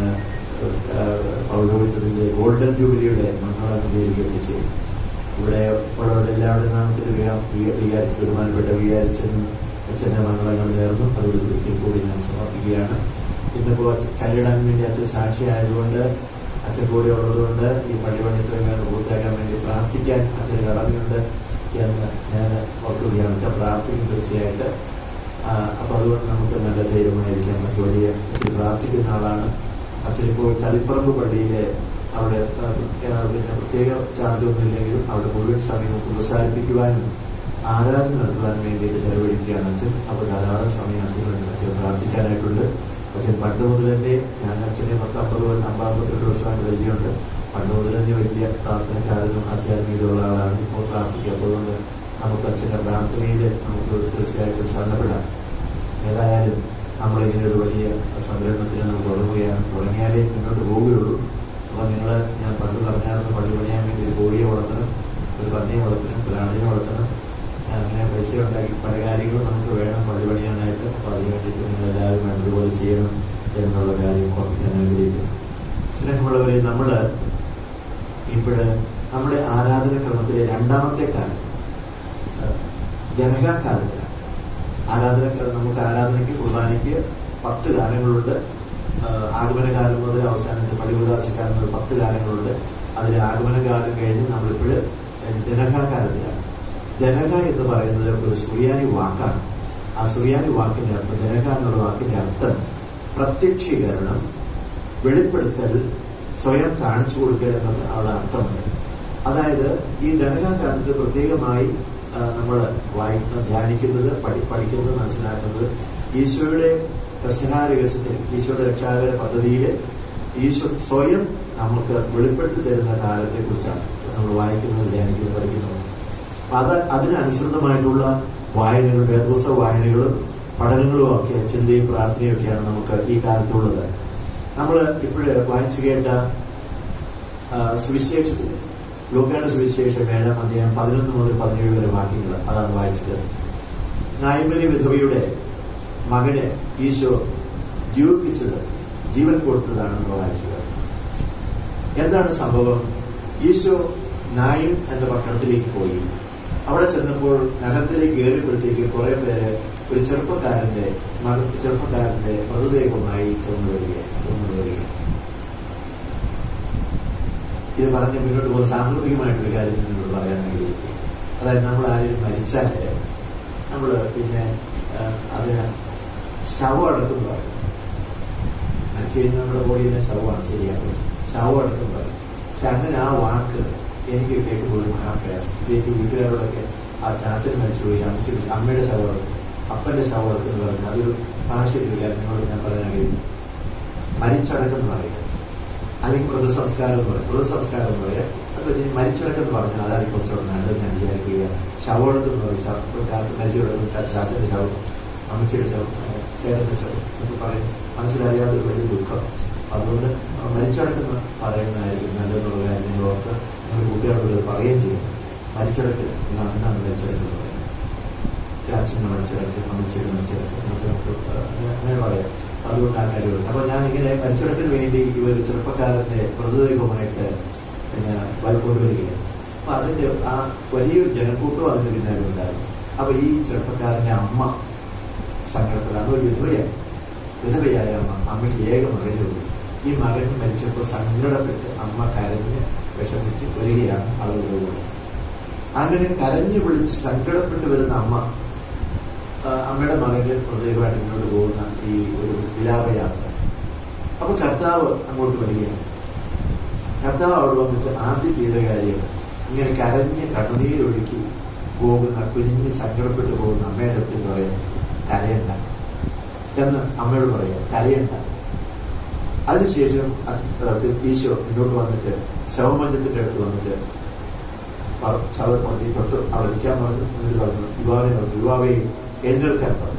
പൗരോഹിത്യത്തിൻ്റെ ഗോൾഡൻ ജൂബിലിയുടെ മംഗളം നേരിടുകയൊക്കെ ചെയ്യും ഇവിടെ ഉള്ളവരുടെ എല്ലാവരുടെ നാമത്തിൽ വികാരി ബഹുമാനപ്പെട്ട വികാരിച്ചനും അച്ഛൻ്റെ മംഗളങ്ങൾ നേർന്നു അതുകൊണ്ട് ഒരിക്കൽ കൂടി ഞാൻ സമർപ്പിക്കുകയാണ് ഇന്നിപ്പോൾ അച്ഛൻ കല്ലിടാൻ വേണ്ടി അച്ഛൻ സാക്ഷിയായതുകൊണ്ട് അച്ഛൻ കൂടെ ഉള്ളതുകൊണ്ട് ഈ പള്ളിപണി ഇത്രയും വേഗം പൂർത്തിയാക്കാൻ വേണ്ടി പ്രാർത്ഥിക്കാൻ അച്ഛന് കടമയുണ്ട് എന്ന് ഞാൻ ഓർക്കുകയാണ് അച്ഛൻ പ്രാർത്ഥിക്കും തീർച്ചയായിട്ട് ആ, അപ്പോൾ അതുകൊണ്ട് നമുക്ക് നല്ല ധൈര്യമായിരിക്കാം മറ്റു വലിയ ഒത്തിരി പ്രാർത്ഥിക്കുന്ന ആളാണ് അച്ഛനിപ്പോൾ തളിപ്പറമ്പ് പള്ളിയിലെ അവിടെ ആ, ആ, പിന്നെ പ്രത്യേക ചാർജൊന്നും ഇല്ലെങ്കിലും അവിടെ മുഴുവൻ സമയം ഉപസാരിപ്പിക്കുവാനും ആരാധന നടത്തുവാനും വേണ്ടിയിട്ട് ചെലവഴിക്കുകയാണ് അച്ഛൻ അപ്പോൾ ധാരാളം സമയം അച്ഛന് വേണ്ടി അച്ഛൻ പ്രാർത്ഥിക്കാനായിട്ടുണ്ട് അച്ഛൻ പണ്ട് മുതൽ തന്നെ ഞാൻ അച്ഛനെ പത്ത് അമ്പത് കൊല്ലം അമ്പത്തെട്ട് വർഷമായിട്ട് പരിചയമുണ്ട് പണ്ട് മുതൽ തന്നെ വലിയ പ്രാർത്ഥനക്കാരനും ആധ്യാത്മികതയുള്ള ആളാണ് ഇപ്പോൾ പ്രാർത്ഥിക്കുക അപ്പോൾ അതുകൊണ്ട് നമുക്ക് അച്ഛൻ്റെ പ്രാർത്ഥനയിൽ നമുക്ക് തീർച്ചയായിട്ടും ശരണപ്പെടാം ഏതായാലും നമ്മളിങ്ങനെ ഒരു വലിയ സംരംഭത്തിന് നമ്മൾ തുടങ്ങുകയാണ് തുടങ്ങിയാലേ മുന്നോട്ട് പോവുകയുള്ളൂ അപ്പോൾ നിങ്ങൾ ഞാൻ പണ്ട് പറഞ്ഞായിരുന്നു പള്ളി പണിയാൻ വേണ്ടി ഒരു കോഴിയെ വളർത്തണം ഒരു പന്നിയെ വളർത്തണം ഒരു ആടിനെ വളർത്തണം അങ്ങനെ പൈസ ഉണ്ടാക്കി പല കാര്യങ്ങളും നമുക്ക് വേണം പള്ളി പണിയാനായിട്ട് അപ്പോൾ അതിന് വേണ്ടിയിട്ട് നിങ്ങൾ എല്ലാവരും വേണ്ടതുപോലെ ചെയ്യണം എന്നുള്ള കാര്യം ഓർമ്മിക്കാൻ ആഗ്രഹിക്കുന്നു സ്നേഹമുള്ളവരെ നമ്മൾ ഇപ്പോഴ് നമ്മുടെ ആരാധന ക്രമത്തിലെ രണ്ടാമത്തെ കാലം ജനകാലത്തിലാണ് ആരാധന നമുക്ക് ആരാധനയ്ക്ക് കുർബാനയ്ക്ക് പത്ത് കാലങ്ങളുണ്ട് ആ, ആഗമനകാലം മുതൽ അവസാനത്തെ പള്ളിപുരാശക്കാലം മുതൽ പത്ത് കാലങ്ങളുണ്ട് അതിൽ ആഗമനകാലം കഴിഞ്ഞ് നമ്മളിപ്പോൾ ജനകാലത്തിലാണ് ജനക എന്ന് പറയുന്നത് ഒരു സുറിയാനി വാക്കാണ് ആ സുറിയാനി വാക്കിന്റെ അർത്ഥം ജനക എന്നുള്ള വാക്കിന്റെ അർത്ഥം പ്രത്യക്ഷീകരണം വെളിപ്പെടുത്തൽ സ്വയം കാണിച്ചു കൊടുക്കൽ എന്നത് അവിടെ അർത്ഥമുണ്ട് അതായത് ഈ ധനകാലത്ത് പ്രത്യേകമായി നമ്മൾ വായിക്കുന്ന ധ്യാനിക്കുന്നത് പഠി പഠിക്കുന്നത് മനസ്സിലാക്കുന്നത് ഈശോയുടെ രസനാരഹസ്യത്തിൽ ഈശോയുടെ രക്ഷാകര പദ്ധതിയിൽ ഈശോ സ്വയം നമുക്ക് വെളിപ്പെടുത്തി തരുന്ന കാലത്തെ കുറിച്ചാണ് നമ്മൾ വായിക്കുന്നത് ധ്യാനിക്കുന്നത് പഠിക്കുന്നത് അപ്പൊ അത് അതിനനുസൃതമായിട്ടുള്ള വായനകൾ വേദപുസ്തക വായനകളും പഠനങ്ങളും ഒക്കെ ചിന്തയും പ്രാർത്ഥനയും ഒക്കെയാണ് നമുക്ക് ഈ കാലത്തുള്ളത് നമ്മൾ ഇപ്പോഴ് വായിച്ചു കേട്ട ആ, സുവിശേഷത്തിൽ ലൂക്കായുടെ സുവിശേഷം ഏഴാം അധ്യായം പതിനൊന്ന് മുതൽ പതിനേഴ് വരെ വാക്യങ്ങൾ അതാണ് വായിച്ചത് നായ്മലി വിധവയുടെ മകന് ഈശോ ജീവിപ്പിച്ചത് ജീവൻ കൊടുത്തതാണ് നമ്മൾ വായിച്ചത് എന്താണ് സംഭവം ഈശോ നായും എന്ന പട്ടണത്തിലേക്ക് പോയി അവിടെ ചെന്നപ്പോൾ നഗരത്തിലേക്ക് കയറിയപ്പോഴത്തേക്ക് കുറെ പേര് ഒരു ചെറുപ്പക്കാരന്റെ മക ചെറുപ്പക്കാരന്റെ മൃതദേഹവുമായി കൊണ്ടുവരികയാണ് കൊണ്ടുവരികയാണ് ഇത് പറഞ്ഞ് മുന്നോട്ട് പോകുന്ന സാന്ദർഭികമായിട്ടൊരു കാര്യം ഞാൻ നിങ്ങളോട് പറയാൻ ആഗ്രഹിക്കുക അതായത് നമ്മൾ ആരെങ്കിലും മരിച്ചാൽ നമ്മൾ പിന്നെ ആ, അതിന് ശവം അടക്കം പറയും മരിച്ചു കഴിഞ്ഞാൽ നമ്മുടെ ബോഡിയിലെ ശവമാണ് ശരിയാണ് ശവം അടക്കം പറയും പക്ഷെ അങ്ങനെ ആ വാക്ക് എനിക്ക് കേൾക്കുമ്പോൾ ഒരു മഹാപ്രയാസം പ്രത്യേകിച്ച് വീട്ടുകാരോടൊക്കെ ആ ചാച്ചൻ മരിച്ചുപോയി അമ്മച്ചു അമ്മയുടെ ശവം അപ്പന്റെ ശവം അടക്കം എന്ന് പറഞ്ഞു അതൊരു ഭാഷയില്ല നിങ്ങളോട് ഞാൻ പറയാൻ ആഗ്രഹിക്കുന്നു മരിച്ചടക്കം എന്ന് പറയുക അല്ലെങ്കിൽ മൃതസംസ്കാരം എന്ന് പറയും മൃതസംസ്കാരം എന്ന് പറയാം അത് കഴിഞ്ഞ് മരിച്ചടക്കം എന്ന് പറഞ്ഞാൽ അതാണ് കുറച്ചുകൂടെ നല്ലത് ഞാൻ വിചാരിക്കുക ശവടക്കം എന്ന് പറയും ശവം ചാത്ത് മരിച്ചു കിടക്കും ചാത്തിന്റെ ശവം അമ്മച്ചിയുടെ ശവം ചേട്ടന്റെ ശവം എന്നൊക്കെ പറയും മനസ്സിലറിയാതൊരു വലിയ ദുഃഖം അതുകൊണ്ട് മരിച്ചടക്കം എന്ന് പറയുന്നതായിരിക്കും നല്ലതെന്നുള്ള കാര്യം നിങ്ങൾ ഓർത്ത് നമ്മുടെ കൂട്ടുകാരോട് ഇത് പറയുകയും ചെയ്യും മരിച്ചടക്കൽ എന്നാണ് എന്നാണ് മരിച്ചടക്കം എന്ന് പറയുന്നത് ചാച്ചൻ്റെ മരിച്ചടക്ക് അമ്മച്ചിയുടെ മരിച്ചടക്ക് എന്നൊക്കെ നമുക്ക് അങ്ങനെ- അങ്ങനെ പറയാം അതുകൊണ്ട് ആ കാര്യമുണ്ട് അപ്പൊ ഞാൻ ഇങ്ങനെ മരിച്ചടക്കിന് വേണ്ടി ഇവർ ചെറുപ്പക്കാരന്റെ മൃതദേഹവുമായിട്ട് പിന്നെ വൽ കൊണ്ടുവരികയാണ് അപ്പൊ അതിന്റെ ആ വലിയൊരു ജനക്കൂട്ടവും അതിന് പിന്നാലെ ഉണ്ടായിരുന്നു അപ്പൊ ഈ ചെറുപ്പക്കാരന്റെ അമ്മ സങ്കടപ്പെട്ട അന്ന് ഒരു വിധവയായി വിധവയായ അമ്മ അമ്മയ്ക്ക് ഏക മകനേ ഉള്ളൂ ഈ മകൻ മരിച്ചപ്പോൾ സങ്കടപ്പെട്ട് അമ്മ കരഞ്ഞ് വിഷമിച്ച് വരികയാണ് അവരുടെ കൂടെ അങ്ങനെ കരഞ്ഞു വിളിച്ച് സങ്കടപ്പെട്ട് വരുന്ന അമ്മ ആ, അമ്മയുടെ മകന്റെ മൃതദേഹമായിട്ട് മുന്നോട്ട് പോകുന്ന ഈ ഒരു വിലാപയാത്ര അപ്പൊ കർത്താവ് അങ്ങോട്ട് വരികയാണ് കർത്താവ് അവിടെ വന്നിട്ട് ആദ്യം ചെയ്ത കാര്യം ഇങ്ങനെ കരഞ്ഞ് കണ്ണുനീരൊഴുക്കി പോകുന്ന കുഞ്ഞിന് സങ്കടപ്പെട്ടു പോകുന്ന അമ്മയുടെ അടുത്ത് പറയാം കരയണ്ട എന്ന് അമ്മയോട് പറയാം കരയണ്ട അതിനുശേഷം അത് ഈശോ മുന്നോട്ട് വന്നിട്ട് ശവമഞ്ചത്തിന്റെ അടുത്ത് വന്നിട്ട് പറ- ശവമഞ്ചി തൊട്ട് അവിടെ ഇരിക്കാൻ പറഞ്ഞു എന്നിട്ട് പറഞ്ഞു യുവാവിനെ പറഞ്ഞു യുവാവെ എഴുന്നേൽക്കാൻ പറഞ്ഞു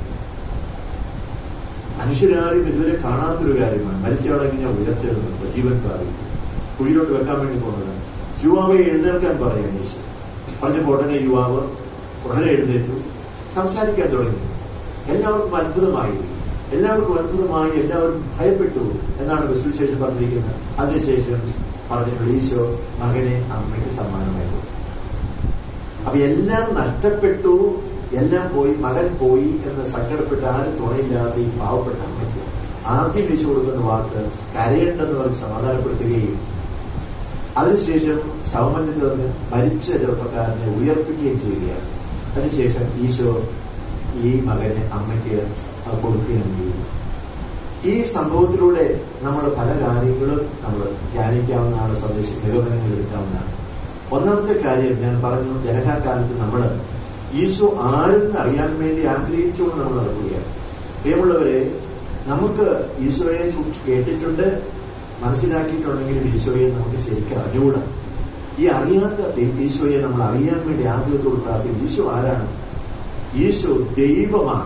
മനുഷ്യരാരും ഇതുവരെ കാണാത്തൊരു കാര്യമാണ് മരിച്ചയാളെ ഇങ്ങനെ ഉയർത്തെഴുന്നത് ജീവൻ പ്രാപിക്കും കുഴിയിലോട്ട് വെക്കാൻ വേണ്ടി പോകുന്നത് യുവാവെ എഴുന്നേൽക്കാൻ പറയാൻ ഈശോ പറഞ്ഞപ്പോൾ ഉടനെ യുവാവ് ഉടനെ എഴുന്നേറ്റു സംസാരിക്കാൻ തുടങ്ങി എല്ലാവർക്കും അത്ഭുതമായി എല്ലാവർക്കും അത്ഭുതമായി എല്ലാവരും ഭയപ്പെട്ടു എന്നാണ് സുവിശേഷം പറഞ്ഞിരിക്കുന്നത് അതിനുശേഷം പറഞ്ഞപ്പോൾ ഈശോ മകനെ അമ്മയ്ക്ക് സമ്മാനമായി കൊടുത്തു അപ്പൊ എല്ലാം നഷ്ടപ്പെട്ടു എല്ലാം പോയി മകൻ പോയി എന്ന് സങ്കടപ്പെട്ട് ആരും തുണയില്ലാത്ത ഈ പാവപ്പെട്ട അമ്മയ്ക്ക് ആദ്യം വെച്ചു കൊടുക്കുന്ന വാക്ക് കരയണ്ടെന്ന് പറഞ്ഞ് സമാധാനപ്പെടുത്തുകയും അതിനുശേഷം ശവമഞ്ചത്തിൽ നിന്ന് മരിച്ച ചെറുപ്പക്കാരനെ ഉയർപ്പിക്കുകയും ചെയ്യുകയാണ് അതിനുശേഷം ഈശോ ഈ മകനെ അമ്മയ്ക്ക് കൊടുക്കുകയാണ് ചെയ്യുന്നത് ഈ സംഭവത്തിലൂടെ നമ്മൾ പല കാര്യങ്ങളും നമ്മൾ ധ്യാനിക്കാവുന്നതാണ് സന്ദേശം നിഗമനങ്ങൾ എടുക്കാവുന്നതാണ് ഒന്നാമത്തെ കാര്യം ഞാൻ പറഞ്ഞു ജനകാലത്ത് നമ്മൾ ഈശോ ആരെന്ന് അറിയാൻ വേണ്ടി ആഗ്രഹിച്ചുകൊണ്ട് നമ്മൾ നടക്കുകയാണ് പ്രിയമുള്ളവരെ നമുക്ക് ഈശോയെ കുറിച്ച് കേട്ടിട്ടുണ്ട് മനസ്സിലാക്കിയിട്ടുണ്ടെങ്കിലും ഈശോയെ നമുക്ക് ശരിക്കും അറിഞ്ഞുകൂടാ ഈ അറിയാത്ത ദൈ- ഈശോയെ നമ്മൾ അറിയാൻ വേണ്ടി ആഗ്രഹത്തോട് പ്രാർത്ഥിക്കും ഈശോ ആരാണ് ഈശോ ദൈവമാണ്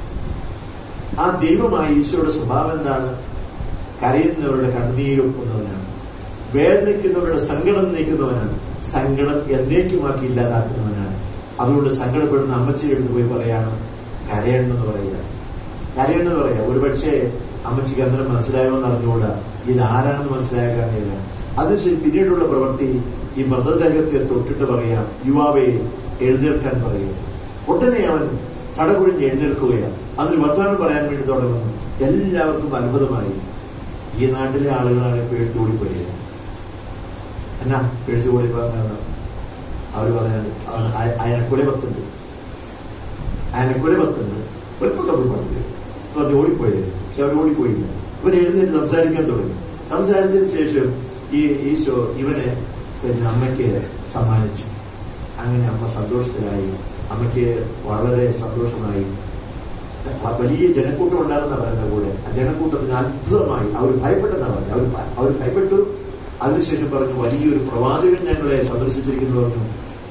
ആ ദൈവമായ ഈശോയുടെ സ്വഭാവം എന്താണ് കരയുന്നവരുടെ കണ്ണീരൊക്കുന്നവനാണ് വേദനിക്കുന്നവരുടെ സങ്കടം നീക്കുന്നവനാണ് സങ്കടം എന്നേക്കുമാക്കി ഇല്ലാതാക്കുന്നവനാണ് അതുകൊണ്ട് സങ്കടപ്പെടുന്ന അമ്മച്ചിയെ എടുത്ത് പോയി പറയാണ് കരയണമെന്ന് പറയുക കരയണമെന്ന് പറയാം ഒരുപക്ഷെ അമ്മച്ചിക്ക് അന്നേരം മനസ്സിലായോ എന്ന് അറിഞ്ഞുകൂടാ ഇത് ആരാണെന്ന് മനസ്സിലാക്കാൻ കഴിയില്ല അതിനുശേഷം പിന്നീടുള്ള പ്രവൃത്തി ഈ മൃതദേഹത്തെ തൊട്ടിട്ട് പറയാം യുവാവെ എഴുന്നേൽക്കാൻ പറയുക ഉടനെ അവൻ തടകുഴിഞ്ഞ് എഴുന്നേൽക്കുകയാണ് അതിന് വർത്തമാനം പറയാൻ വേണ്ടി തുടങ്ങുന്നു എല്ലാവർക്കും അത്ഭുതമായി ഈ നാട്ടിലെ ആളുകളാണ് പേടിച്ചോടിപ്പോയത് എന്നാ പേടിച്ചോടിപ്പോകാൻ അവർ പറയാൻ അയനക്കുല പത്തുണ്ട് അയനക്കുല പത്തുണ്ട് ഒരിപ്പം കപ്പിൾ പറഞ്ഞു പറഞ്ഞ് ഓടിപ്പോയത് പക്ഷെ അവർ ഓടിപ്പോയില്ല ഇവൻ എഴുന്നേറ്റ് സംസാരിക്കാൻ തുടങ്ങി സംസാരിച്ചതിന് ശേഷം ഈ ഈശോ ഇവനെ പിന്നെ അമ്മയ്ക്ക് സമ്മാനിച്ചു അങ്ങനെ അമ്മ സന്തോഷത്തിലായി അമ്മയ്ക്ക് വളരെ സന്തോഷമായി വ- വലിയ ജനക്കൂട്ടം ഉണ്ടാകുന്ന പറയുന്ന കൂടെ ആ ജനക്കൂട്ടത്തിന് അത്ഭുതമായി അവർ ഭയപ്പെട്ടെന്നാ പറഞ്ഞു അവർ ഭ- അവർ ഭയപ്പെട്ടു അതിനുശേഷം പറഞ്ഞു വലിയൊരു പ്രവാചകൻ ഞങ്ങളെ സന്ദർശിച്ചിരിക്കുന്നു പറഞ്ഞു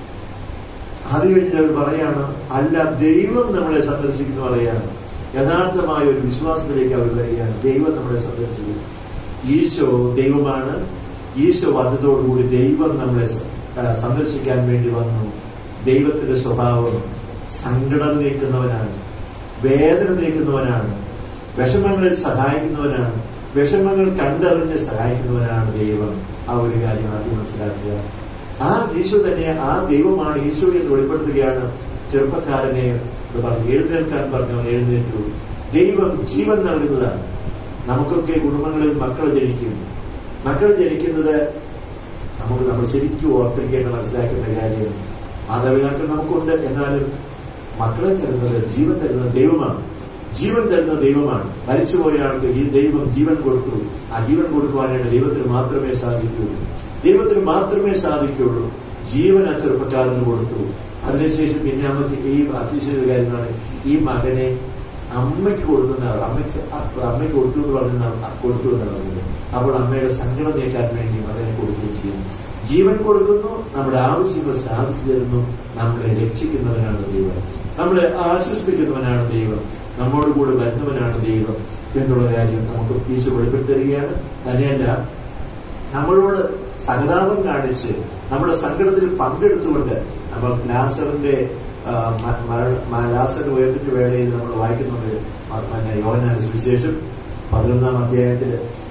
അത് കഴിഞ്ഞ് അവർ പറയാണ് അല്ല ദൈവം നമ്മളെ സന്ദർശിക്കുന്നു പറയാണ് യഥാർത്ഥമായ ഒരു വിശ്വാസത്തിലേക്ക് അവർ വരികയാണ് ദൈവം നമ്മളെ സന്ദർശിക്കും ഈശോ ദൈവമാണ് ഈശോ വന്നതോടുകൂടി ദൈവം നമ്മളെ സ- ആ, സന്ദർശിക്കാൻ വേണ്ടി വന്നു ദൈവത്തിന്റെ സ്വഭാവം സങ്കടം നീക്കുന്നവനാണ് വേദന നീക്കുന്നവനാണ് വിഷമങ്ങളിൽ സഹായിക്കുന്നവനാണ് വിഷമങ്ങൾ കണ്ടറിഞ്ഞ് സഹായിക്കുന്നവനാണ് ദൈവം ആ ഒരു കാര്യം ആദ്യം മനസ്സിലാക്കുക ആ ഈശോ തന്നെ ആ ദൈവമാണ് ഈശോ എന്ന് വെളിപ്പെടുത്തുകയാണ് ചെറുപ്പക്കാരനെ എന്ന് പറഞ്ഞു എഴുന്നേൽക്കാൻ പറഞ്ഞവൻ എഴുന്നേറ്റു ദൈവം ജീവൻ നൽകുന്നതാണ് നമുക്കൊക്കെ കുടുംബങ്ങളിൽ മക്കൾ ജനിക്കും മക്കൾ ജനിക്കുന്നത് നമുക്ക് നമ്മൾ ശരിക്കും ഓർത്തിരിക്കേണ്ട മനസ്സിലാക്കേണ്ട കാര്യം മാതാപിതാക്കൾ നമുക്കുണ്ട് എന്നാലും മക്കളെ തരുന്നത് ജീവൻ തരുന്നത് ദൈവമാണ് ജീവൻ തരുന്ന ദൈവമാണ് മരിച്ചുപോയ ആൾക്ക് ഈ ദൈവം ജീവൻ കൊടുത്തു ആ ജീവൻ കൊടുക്കുവാനായിട്ട് ദൈവത്തിന് മാത്രമേ സാധിക്കുകയുള്ളൂ ദൈവത്തിന് മാത്രമേ സാധിക്കുകയുള്ളൂ ജീവൻ ആ ചെറുപ്പക്കാരന് കൊടുത്തു അതിനുശേഷം പിന്നെ അമ്മ ഈ അതിശയ കാര്യമാണ് ഈ മകനെ അമ്മയ്ക്ക് കൊടുക്കുന്നതാണ് അമ്മയ്ക്ക് അ- അമ്മയ്ക്ക് കൊടുത്തു എന്ന് പറഞ്ഞാൽ കൊടുത്തു എന്നാണ് പറഞ്ഞത് അപ്പോൾ അമ്മയുടെ സങ്കടം നീക്കാൻ വേണ്ടി മകനെ കൊടുക്കുകയും ചെയ്യുന്നു ജീവൻ കൊടുക്കുന്നു നമ്മുടെ ആവശ്യങ്ങൾ സാധിച്ചു തരുന്നു നമ്മളെ രക്ഷിക്കുന്നവനാണ് ദൈവം നമ്മളെ ആശ്വസിപ്പിക്കുന്നവനാണ് ദൈവം നമ്മോട് കൂടെ വരുന്നവനാണ് ദൈവം എന്നുള്ള കാര്യം നമുക്ക് ഈശോ വെളിപ്പെടുത്തി തരികയാണ് തന്നെയല്ല നമ്മളോട് സഹതാപം കാണിച്ച് നമ്മുടെ സങ്കടത്തിൽ പങ്കെടുത്തുകൊണ്ട് നമ്മൾ ലാസറിന്റെ ആ, മ- മരണ മ- ലാസറിന്റെ ഉയർപ്പിച്ച വേളയിൽ നമ്മൾ വായിക്കുന്നുണ്ട് മ- പിന്നെ യോഹന്നാന്റെ സുവിശേഷം പതിനൊന്നാം അധ്യായത്തിൽ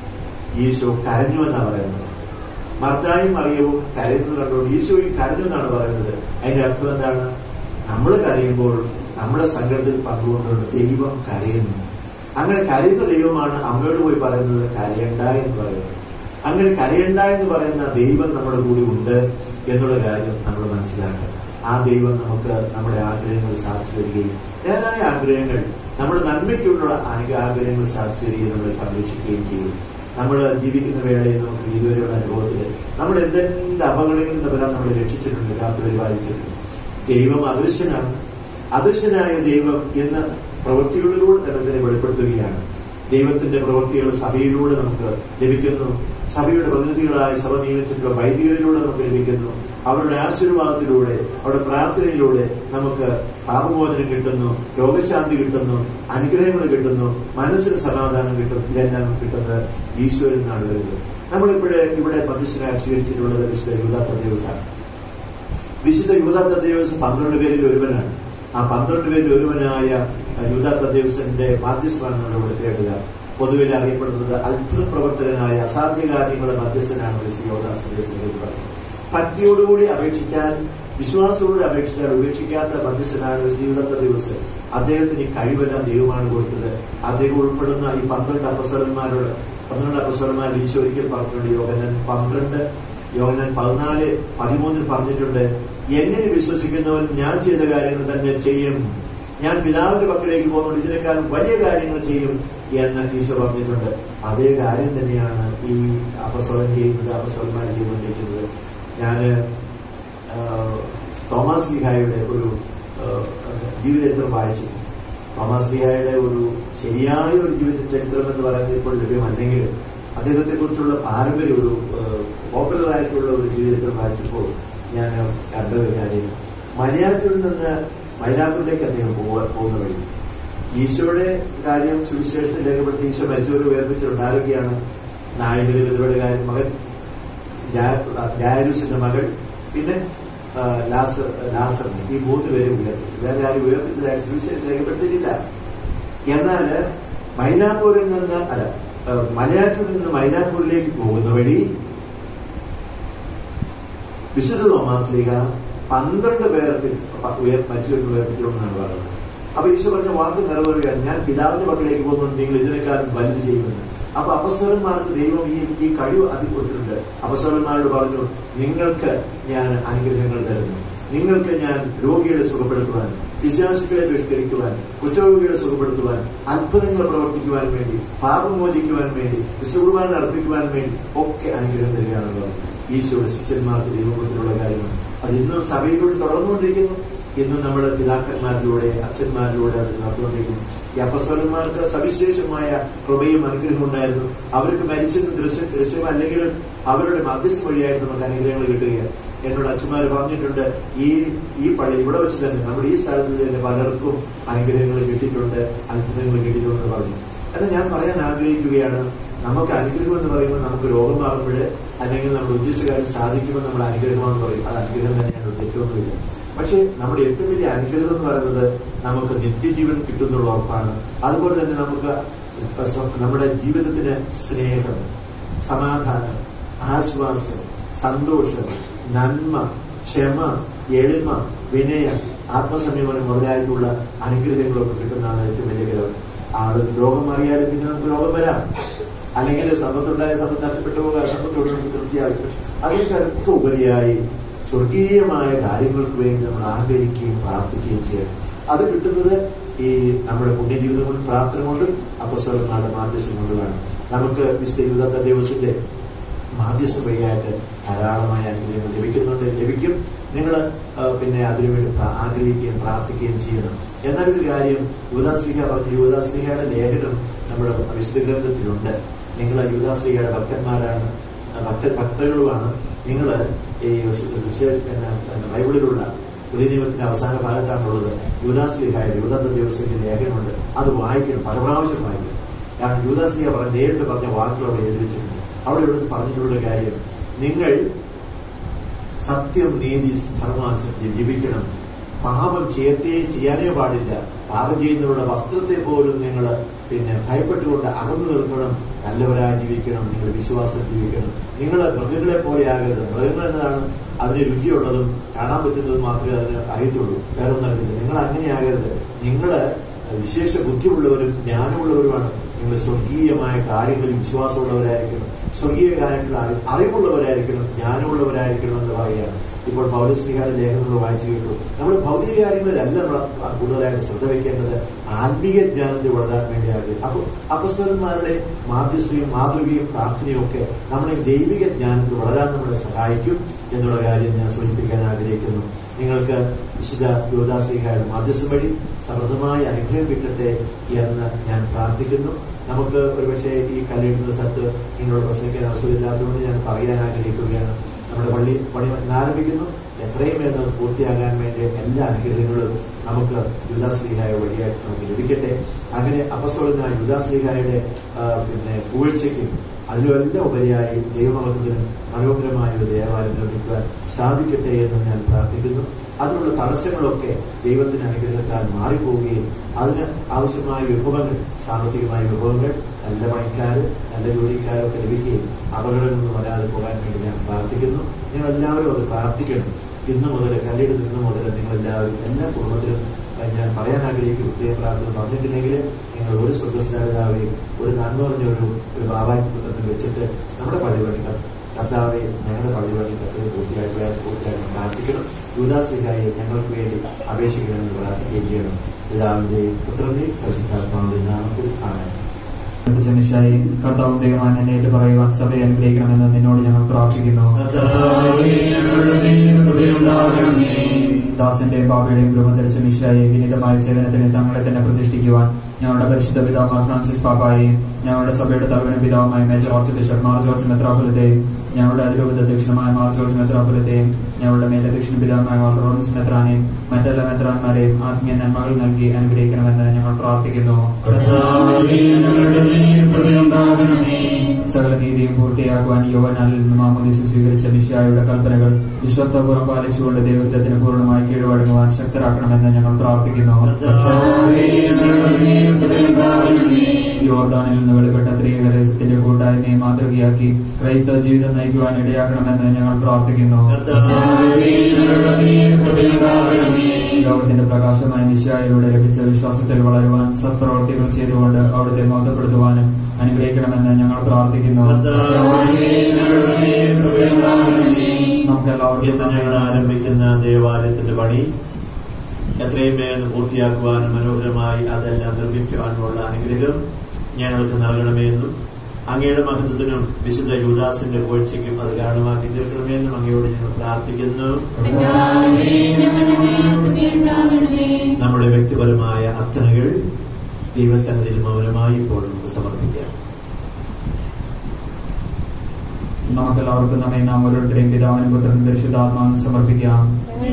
ഈശോ കരഞ്ഞു എന്നാണ് പറയുന്നത് മർദ്ദായും അറിയവും കരയുന്നത് കണ്ടുകൊണ്ട് ഈശോയും കരഞ്ഞു എന്നാണ് പറയുന്നത് അതിന്റെ അർത്ഥം എന്താണ് നമ്മൾ കരയുമ്പോൾ നമ്മുടെ സങ്കടത്തിൽ പങ്കുകൊണ്ടുകൊണ്ട് ദൈവം കരയുന്നു അങ്ങനെ കരയുന്ന ദൈവമാണ് അമ്മയോട് പോയി പറയുന്നത് കരയണ്ട എന്ന് പറയുന്നത് അങ്ങനെ കരയണ്ട എന്ന് പറയുന്ന ദൈവം നമ്മുടെ കൂടി ഉണ്ട് എന്നുള്ള കാര്യം നമ്മൾ മനസ്സിലാക്കണം ആ ദൈവം നമുക്ക് നമ്മുടെ ആഗ്രഹങ്ങൾ സാധിച്ചു തരികയും നേരായ ആഗ്രഹങ്ങൾ നമ്മുടെ നന്മയ്ക്കുള്ള അനേക ആഗ്രഹങ്ങൾ സാധിച്ചു തരികയും നമ്മളെ സംരക്ഷിക്കുകയും ചെയ്യും നമ്മൾ ജീവിക്കുന്ന വേളയിൽ നമുക്ക് ഇതുവരെയുള്ള അനുഭവത്തിൽ നമ്മൾ എന്തെങ്കിലും അപകടങ്ങളിൽ നിന്ന് വരാൻ നമ്മളെ രക്ഷിച്ചിട്ടുണ്ട് കാത്തു പരിപാലിച്ചിട്ടുണ്ട് ദൈവം അദൃശ്യനാണ് അദൃശ്യനായ ദൈവം എന്ന പ്രവൃത്തികളിലൂടെ തന്നെ തന്നെ വെളിപ്പെടുത്തുകയാണ് ദൈവത്തിന്റെ പ്രവൃത്തികൾ സഭയിലൂടെ നമുക്ക് ലഭിക്കുന്നു സഭയുടെ പ്രതിനിധികളായ സഭ നിയമിച്ചിട്ടുള്ള വൈദികരിലൂടെ നമുക്ക് ലഭിക്കുന്നു അവരുടെ ആശീർവാദത്തിലൂടെ അവരുടെ പ്രാർത്ഥനയിലൂടെ നമുക്ക് പാപമോചനം കിട്ടുന്നു രോഗശാന്തി കിട്ടുന്നു അനുഗ്രഹങ്ങൾ കിട്ടുന്നു മനസ്സിന് സമാധാനം കിട്ടും ഇതെല്ലാം കിട്ടുന്നത് ഈശ്വരൻ നിന്നാണ് വരുന്നത് നമ്മളിപ്പോഴേ ഇവിടെ മധ്യസ്ഥനായി സ്വീകരിച്ചിട്ടുള്ളത് വിശുദ്ധ യുവതാത്ത ദിവസമാണ് വിശുദ്ധ യുവതാത്ത ദേവസ് പന്ത്രണ്ട് പേരിൽ ഒരുവനാണ് ആ പന്ത്രണ്ട് പേരിൽ ഒരുവനായ യുവതാത്ത ദേവസന്റെ മാധ്യസ്ഥമാണ് നമ്മൾ ഇവിടുത്തെ എടുക്കുക പൊതുവിൽ അറിയപ്പെടുന്നത് അത്ഭുത പ്രവർത്തകനായ അസാധ്യ കാര്യങ്ങളുടെ മധ്യസ്ഥനാണ് വിശുദ്ധ യുവദാസ ദേവസിനെ പറയുന്നത് ഭക്തിയോടുകൂടി അപേക്ഷിച്ചാൽ വിശ്വാസത്തോടെ അപേക്ഷിച്ചാൽ ഉപേക്ഷിക്കാത്ത മധ്യസ്ഥനാണ് വിശുദ്ധ യുവദത്ത ദിവസം അദ്ദേഹത്തിന് ഈ കഴിവെല്ലാം ദൈവമാണ് കൊടുത്തത് അദ്ദേഹം ഉൾപ്പെടുന്ന ഈ പന്ത്രണ്ട് അപ്പസ്വരന്മാരോട് പന്ത്രണ്ട് അപ്പസ്വരന്മാരിൽ ഈശോ ഒരിക്കൽ പറഞ്ഞിട്ടുണ്ട് യോഗനൻ പന്ത്രണ്ട് യോഹന്നാൻ പതിനാല് പതിമൂന്നിൽ പറഞ്ഞിട്ടുണ്ട് എന്നിൽ വിശ്വസിക്കുന്നവൻ ഞാൻ ചെയ്ത കാര്യങ്ങൾ തന്നെ ചെയ്യും ഞാൻ പിതാവിന്റെ പക്കലേക്ക് പോകുന്നുണ്ട് ഇതിനേക്കാളും വലിയ കാര്യങ്ങൾ ചെയ്യും എന്ന് ഈശോ പറഞ്ഞിട്ടുണ്ട് അതേ കാര്യം തന്നെയാണ് ഈ അപസ്വലം ചെയ്യുന്നത് അപസ്വലന്മാർ ചെയ്തുകൊണ്ടിരിക്കുന്നത് ഞാൻ തോമസ് ലിഹായുടെ ഒരു ആ, ജീവചരിത്രം വായിച്ചു തോമസ് ലിഹായുടെ ഒരു ശരിയായ ഒരു ജീവിത ചരിത്രം എന്ന് പറയുന്നത് ഇപ്പോൾ ലഭ്യമല്ലെങ്കിലും അദ്ദേഹത്തെ കുറിച്ചുള്ള പാരമ്പര്യം ഒരു പോപ്പുലർ ആയിട്ടുള്ള ഒരു ജീവിതത്തിൽ വായിച്ചപ്പോൾ ഞാൻ കണ്ട ഒരു കാര്യം മലയാറ്റൂരിൽ നിന്ന് മൈലാപ്പൂരിലേക്ക് അദ്ദേഹം പോകാൻ പോകുന്ന വഴി ഈശോയുടെ കാര്യം സുവിശേഷത്തിൽ രേഖപ്പെടുത്തി ഈശോ മരിച്ചവരെ ഉയർപ്പിച്ചിട്ടുണ്ട് ആരൊക്കെയാണ് നായകര് വിധവയുടെ കാര്യം മകൻ ഡാരൂസിന്റെ മകൾ പിന്നെ ആ, ലാസർ ലാസറിനെ ഈ മൂന്ന് പേരെ ഉയർപ്പിച്ചു വേറെ ആരും ഉയർപ്പിച്ചതായിട്ട് സുവിശേഷം രേഖപ്പെടുത്തിയിട്ടില്ല എന്നാൽ മൈലാപ്പൂരിൽ നിന്ന് അല്ല ആ, മലയാറ്റൂരിൽ നിന്ന് മൈലാപ്പൂരിലേക്ക് പോകുന്ന വഴി വിശുദ്ധ തോമാസ് ലീഗ പന്ത്രണ്ട് പേർക്ക് പ- ഉയർ മരിച്ചു ഉയർപ്പിക്കണമെന്നാണ് പറയുന്നത് അപ്പൊ ഈശോ പറഞ്ഞ വാക്ക് നിറവേറുകയാണ് ഞാൻ പിതാവിന്റെ മക്കളിലേക്ക് പോകുന്നുണ്ട് നിങ്ങൾ ഇതിനേക്കാളും വലുത് ചെയ്യുമെന്ന് അപ്പൊ അപസ്വരന്മാർക്ക് ദൈവം ഈ ഈ കഴിവ് അതി കൊടുത്തിട്ടുണ്ട് അപസ്വരന്മാരോട് പറഞ്ഞു നിങ്ങൾക്ക് ഞാൻ അനുഗ്രഹങ്ങൾ തരുന്നു നിങ്ങൾക്ക് ഞാൻ രോഗികളെ സുഖപ്പെടുത്തുവാൻ പിശാസുകളെ ബഹിഷ്കരിക്കുവാൻ കുഷ്ഠരോഗികളെ സുഖപ്പെടുത്തുവാൻ അത്ഭുതങ്ങൾ പ്രവർത്തിക്കുവാൻ വേണ്ടി പാപം മോചിക്കുവാൻ വേണ്ടി വിശ്വകുർബാന അർപ്പിക്കുവാൻ വേണ്ടി ഒക്കെ അനുഗ്രഹം തരികയാണെന്ന് പറഞ്ഞു ഈശോയുടെ ശിഷ്യന്മാർക്ക് ദൈവം കൊടുത്തിട്ടുള്ള കാര്യമാണ് അത് ഇന്നും സഭയിലൂടെ തുടർന്നുകൊണ്ടിരിക്കുന്നു ഇന്നും നമ്മുടെ പിതാക്കന്മാരിലൂടെ അച്ഛന്മാരിലൂടെ അത് നടന്നുകൊണ്ടിരിക്കുന്നു ഈ അപ്പസ്വലന്മാർക്ക് സവിശേഷമായ കൃപയും അനുഗ്രഹവും ഉണ്ടായിരുന്നു അവർക്ക് മരിച്ചെന്ന് ദൃശ്യം ദൃശ്യം അല്ലെങ്കിൽ അവരുടെ മധ്യസ്ഥ വഴിയായിട്ട് നമുക്ക് അനുഗ്രഹങ്ങൾ കിട്ടുകയാണ് എന്നോട് അച്ഛന്മാർ പറഞ്ഞിട്ടുണ്ട് ഈ ഈ പള്ളി ഇവിടെ വെച്ച് തന്നെ നമ്മുടെ ഈ സ്ഥലത്ത് തന്നെ പലർക്കും അനുഗ്രഹങ്ങൾ കിട്ടിയിട്ടുണ്ട് അത്ഭുതങ്ങൾ കിട്ടിയിട്ടുണ്ടെന്ന് പറഞ്ഞു എന്നാൽ ഞാൻ പറയാൻ ആഗ്രഹിക്കുകയാണ് നമുക്ക് അനുഗ്രഹം എന്ന് പറയുമ്പോൾ നമുക്ക് രോഗം മാറുമ്പോൾ അല്ലെങ്കിൽ നമ്മുടെ ഉദ്ദേശിച്ച കാര്യം സാധിക്കുമ്പോൾ നമ്മൾ അനുഗ്രഹമാണെന്ന് പറയും അത് അനുഗ്രഹം തന്നെയാണ് തെറ്റൊന്നുമില്ല പക്ഷേ നമ്മുടെ ഏറ്റവും വലിയ അനുഗ്രഹം എന്ന് പറയുന്നത് നമുക്ക് നിത്യജീവൻ കിട്ടുന്നുള്ള ഉറപ്പാണ് അതുപോലെ തന്നെ നമുക്ക് നമ്മുടെ ജീവിതത്തിന് സ്നേഹം സമാധാനം ആശ്വാസം സന്തോഷം നന്മ ക്ഷമ എളിമ വിനയം ആത്മസംയമനം മുതലായിട്ടുള്ള അനുഗ്രഹങ്ങളൊക്കെ കിട്ടുന്നതാണ് ഏറ്റവും വലിയ ഗ്രഹം ആള് രോഗം മാറിയാലും പിന്നെ നമുക്ക് രോഗം വരാം അല്ലെങ്കിൽ സമ്പത്തുണ്ടായ സമ്പത്ത് നഷ്ടപ്പെട്ടു പോകുക സമ്പത്തോട് നമുക്ക് തൃപ്തിയാകും പക്ഷെ അതിനൊക്കെ ഉപരിയായി സ്വർഗീയമായ കാര്യങ്ങൾക്ക് വേണ്ടി നമ്മൾ ആഗ്രഹിക്കുകയും പ്രാർത്ഥിക്കുകയും ചെയ്യണം അത് കിട്ടുന്നത് ഈ നമ്മുടെ പുണ്യജീവിതം കൊണ്ട് പ്രാർത്ഥന കൊണ്ടും അപ്പസ്വലന്മാരുടെ മാധ്യസ്ഥം കൊണ്ടുമാണ് നമുക്ക് വിശുദ്ധ യുദ്ധ ദിവസത്തിന്റെ മാധ്യസ്ഥം വഴിയായിട്ട് ധാരാളമായ അനുഗ്രഹങ്ങൾ ലഭിക്കുന്നുണ്ട് ലഭിക്കും നിങ്ങൾ പിന്നെ അതിനുവേണ്ടി പ്രാ- ആഗ്രഹിക്കുകയും പ്രാർത്ഥിക്കുകയും ചെയ്യണം എന്നാലൊരു കാര്യം യുവദാസ്ലിഹ പറഞ്ഞു യുവദാസ്ലിഹയുടെ ലേഖനം നമ്മുടെ വിശുദ്ധ ഗ്രന്ഥത്തിലുണ്ട് നിങ്ങൾ യുവദാസ്ലിഹയുടെ ഭക്തന്മാരാണ് ഭക്ത ഭക്തകളുമാണ് നിങ്ങൾ ഈ വിശേഷ പിന്നെ പിന്നെ ബൈബിളിലുള്ള പുതിയ നിയമത്തിന്റെ അവസാന ഭാഗത്താണുള്ളത് യുവദാസ്ലിഹയുടെ യുവദത്ത ദിവസത്തിന്റെ ലേഖനമുണ്ട് അത് വായിക്കണം പല പ്രാവശ്യം വായിക്കണം കാരണം യുവദാസ്ലിഹ പറഞ്ഞ നേരിട്ട് പറഞ്ഞ വാക്കുകൾ അവിടെ എഴുതി വെച്ചിട്ടുണ്ട് അവിടെ ഇവിടുത്തെ പറഞ്ഞിട്ടുള്ള കാര്യം നിങ്ങൾ സത്യം നീതി ധർമാനുസരിച്ച് ജീവിക്കണം പാപം ചെയ്യത്തേ ചെയ്യാനേ പാടില്ല പാപം ചെയ്യുന്നവരുടെ വസ്ത്രത്തെ പോലും നിങ്ങൾ പിന്നെ ഭയപ്പെട്ടുകൊണ്ട് അകന്നു നിൽക്കണം നല്ലവരായി ജീവിക്കണം നിങ്ങൾ വിശ്വാസം ജീവിക്കണം നിങ്ങൾ മൃഗങ്ങളെ പോലെ ആകരുത് മൃഗങ്ങൾ എന്നതാണ് അതിന് രുചിയുള്ളതും കാണാൻ പറ്റുന്നതും മാത്രമേ അതിന് അറിയത്തുള്ളൂ വേറെ ഒന്നും അറിയത്തില്ല നിങ്ങൾ അങ്ങനെ ആകരുത് നിങ്ങൾ വിശേഷ ബുദ്ധിയുള്ളവരും ജ്ഞാനമുള്ളവരുമാണ് നിങ്ങൾ സ്വർഗീയമായ കാര്യങ്ങളിൽ വിശ്വാസമുള്ളവരായിരിക്കണം സ്വർഗീയ കാര്യങ്ങളിൽ അറി- അറിവുള്ളവരായിരിക്കണം ജ്ഞാനമുള്ളവരായിരിക്കണം എന്ന് പറയുകയാണ് ഇപ്പോൾ പൗരസ്ലിഹാരുടെ ലേഖനം നമ്മൾ വായിച്ചു കേട്ടു നമ്മൾ ഭൗതിക കാര്യങ്ങളിലല്ല നമ്മൾ കൂടുതലായിട്ട് ശ്രദ്ധ വയ്ക്കേണ്ടത് ആത്മീയ ജ്ഞാനത്തിൽ വളരാൻ വേണ്ടിയാണ് അപ്പോൾ അപസ്വരന്മാരുടെ മാധ്യസ്ഥയും മാതൃകയും പ്രാർത്ഥനയും ഒക്കെ നമ്മളെ ദൈവിക ജ്ഞാനത്തിൽ വളരാൻ നമ്മളെ സഹായിക്കും എന്നുള്ള കാര്യം ഞാൻ സൂചിപ്പിക്കാൻ ആഗ്രഹിക്കുന്നു നിങ്ങൾക്ക് വിശുദ്ധ യോദാശ്രീഹായുടെ മാധ്യസ്ഥം വഴി സമൃദ്ധമായ അനുഗ്രഹം കിട്ടട്ടെ എന്ന് ഞാൻ പ്രാർത്ഥിക്കുന്നു നമുക്ക് ഒരുപക്ഷെ ഈ കല്ലിടുന്ന സ്ഥലത്ത് നിങ്ങളോട് പ്രസംഗിക്കാൻ അവസരമില്ലാത്തതുകൊണ്ട് ഞാൻ പറയാൻ ആഗ്രഹിക്കുകയാണ് നമ്മുടെ പള്ളി പണി ആരംഭിക്കുന്നു എത്രയും വേഗം അത് പൂർത്തിയാകാൻ വേണ്ടി എല്ലാ അനുഗ്രഹങ്ങളും നമുക്ക് യുദാശ്രീഹായ വഴിയായിട്ട് നമുക്ക് ലഭിക്കട്ടെ അങ്ങനെ അപസ്തോലനായ യുദാശ്രീഹായുടെ പിന്നെ പൂഴ്ചയ്ക്കും അതിലെല്ലാം ഉപരിയായി ദൈവമഹത്വത്തിനും മനോഹരമായ ഒരു ദേവാലയം നിർമ്മിക്കുവാൻ സാധിക്കട്ടെ എന്ന് ഞാൻ പ്രാർത്ഥിക്കുന്നു അതിനുള്ള തടസ്സങ്ങളൊക്കെ ദൈവത്തിന് അനുഗ്രഹത്താൽ മാറിപ്പോവുകയും അതിന് ആവശ്യമായ വിഭവങ്ങൾ സാമ്പത്തികമായ വിഭവങ്ങൾ നല്ല പണിക്കാർ നല്ല ജോലിക്കാരൊക്കെ ലഭിക്കുകയും അപകടങ്ങളൊന്നും വരാതെ പോകാൻ വേണ്ടി ഞാൻ പ്രാർത്ഥിക്കുന്നു നിങ്ങൾ എല്ലാവരും അത് പ്രാർത്ഥിക്കണം ഇന്നു മുതൽ കല്ലിടുന്ന ഇന്നു മുതൽ നിങ്ങൾ എല്ലാവരും എല്ലാ കുടുംബത്തിലും അഹ് ഞാൻ പറയാൻ ആഗ്രഹിക്കും പ്രത്യേക പ്രാർത്ഥന പറഞ്ഞിട്ടില്ലെങ്കിൽ നിങ്ങൾ ഒരു സ്വർഗസ്നാപിതാവേയും ഒരു നന്മ പറഞ്ഞ ഒരു ഒരു ബാബായ്ക്ക് പുത്രനെ വെച്ചിട്ട് നമ്മുടെ പള്ളി പണി കർത്താവെ ഞങ്ങളുടെ പള്ളി പണി എത്രയും പൂർത്തിയാക്കി പൂർത്തിയാക്കി പ്രാർത്ഥിക്കും അർപ്പിക്കണം യൂദാശ്രീഹായെ ഞങ്ങൾക്ക് വേണ്ടി അപേക്ഷിക്കണമെന്ന് പ്രാർത്ഥിക്കുകയും ചെയ്യണം പിതാവിന്റെയും പുത്രന്റെയും പരിശുദ്ധാത്മാവിന്റെ നാമത്തിൽ ആണ് ജനിഷായി കർത്താവ് ദൈവമായി നിന്നെ ഏറ്റു പറയുവാൻ സഭയെ അനുഗ്രഹിക്കണമെന്ന് നിന്നോട് ഞങ്ങൾ പ്രാർത്ഥിക്കുന്നു ദാസന്റെയും ബാബയുടെയും രൂപം ധരിച്ച മിഷായി വിനീതമായ സേവനത്തിന് തങ്ങളെ തന്നെ പ്രതിഷ്ഠിക്കുവാൻ ഞങ്ങളുടെ പരിശുദ്ധ പിതാവ് ഫ്രാൻസിസ് പാപ്പായെയും ഞങ്ങളുടെ സഭയുടെ തലവന പിതാവുമായ major archbishop Mar George മെത്രാപുലത്തെയും ഞങ്ങളുടെ അതിരൂപത അധ്യക്ഷനുമായ മാർ ജോർജ് മെത്രാപുലത്തെയും ഞങ്ങളുടെ മേലധ്യക്ഷന പിതാവുമായ മാർ റോൺസ് മെത്രാനെയും മറ്റെല്ലാ മെത്രാന്മാരെയും ആത്മീയ നന്മകൾ നൽകി അനുഗ്രഹിക്കണമെന്ന് ഞങ്ങൾ പ്രാർത്ഥിക്കുന്നു സകല നീതിയും പൂർത്തിയാക്കുവാൻ യുവനാലിൽ നിന്ന് മാമോദിസ് സ്വീകരിച്ച മിഷ്യായുടെ കൽപ്പനകൾ വിശ്വസ്തപൂർവ്വം പാലിച്ചുകൊണ്ട് ദൈവത്തിന് പൂർണ്ണമായി കീഴ്വഴങ്ങുവാൻ ശക്തരാക്കണമെന്ന് ഞങ്ങൾ പ്രാർത്ഥിക്കുന്നു യോർദാനിൽ നിന്ന് വെളിപ്പെട്ട ത്രിയേകരസത്തിന്റെ കൂട്ടായ്മയെ മാതൃകയാക്കി ക്രൈസ്തവ ജീവിതം നയിക്കുവാൻ ഇടയാക്കണമെന്ന് ഞങ്ങൾ പ്രാർത്ഥിക്കുന്നു ലോകത്തിന്റെ പ്രകാശമായ നിശ്ചായിലൂടെ ലഭിച്ച വിശ്വാസത്തിൽ വളരുവാൻ സത്പ്രവർത്തികൾ ചെയ്തുകൊണ്ട് അവിടുത്തെ മഹത്വപ്പെടുത്തുവാനും അനുഗ്രഹിക്കണമെന്ന് ഞങ്ങൾ പ്രാർത്ഥിക്കുന്നു നമുക്കെല്ലാവർക്കും ഇന്ന് ഞങ്ങൾ ആരംഭിക്കുന്ന ദേവാലയത്തിന്റെ പണി എത്രയും വേഗം പൂർത്തിയാക്കുവാനും മനോഹരമായി അതെല്ലാം നിർമ്മിക്കുവാനുമുള്ള അനുഗ്രഹം ഞങ്ങൾക്ക് നൽകണമെന്നും അങ്ങയുടെ മഹത്വത്തിനും വിശുദ്ധ യുദാസിന്റെ പോഴ്ചയ്ക്കും അത് കാരണമാക്കി തീർക്കണമെന്നും അങ്ങയോട് ഞങ്ങൾ പ്രാർത്ഥിക്കുന്നു നമ്മുടെ വ്യക്തിപരമായ അർത്ഥനകൾ ദൈവസന്നിധിയിൽ മൗനമായി ഇപ്പോൾ നമുക്ക് സമർപ്പിക്കാം നമുക്കെല്ലാവർക്കും നമ്മെ നാം ഓരോരുത്തരെയും പിതാവിനും പുത്രനും പരിശുദ്ധാത്മാവിനും സമർപ്പിക്കാം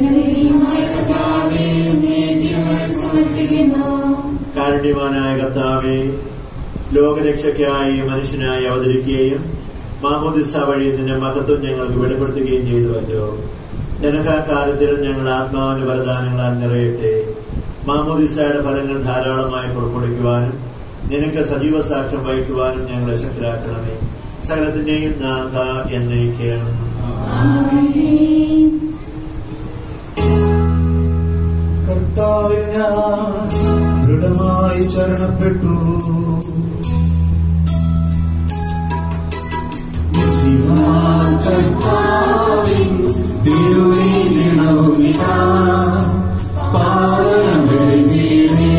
കാരുണ്യവാനായ കർത്താവെ ലോകരക്ഷയ്ക്കായി മനുഷ്യനായി അവതരിക്കുകയും മാമോദിസ വഴി നിന്റെ മഹത്വം ഞങ്ങൾക്ക് വെളിപ്പെടുത്തുകയും ചെയ്തുവല്ലോ ജനകാകാലത്തിൽ ഞങ്ങൾ ആത്മാവിന്റെ വരദാനങ്ങളാൽ നിറയട്ടെ മാമോദിസയുടെ ഫലങ്ങൾ ധാരാളമായി പുറപ്പെടുവിക്കുവാനും നിനക്ക് സജീവ സാക്ഷ്യം വഹിക്കുവാനും ഞങ്ങളെ ശക്തരാക്കണമേ സകലത്തിന്റെയും നാഥ എന്നേക്കും കർത്താവിൽ ഞാൻ ദൃഢമായി ശരണപ്പെട്ടു കർത്താവിൻ തിരുവേദിണവുമിതാ പാവനം വെളിവീണേ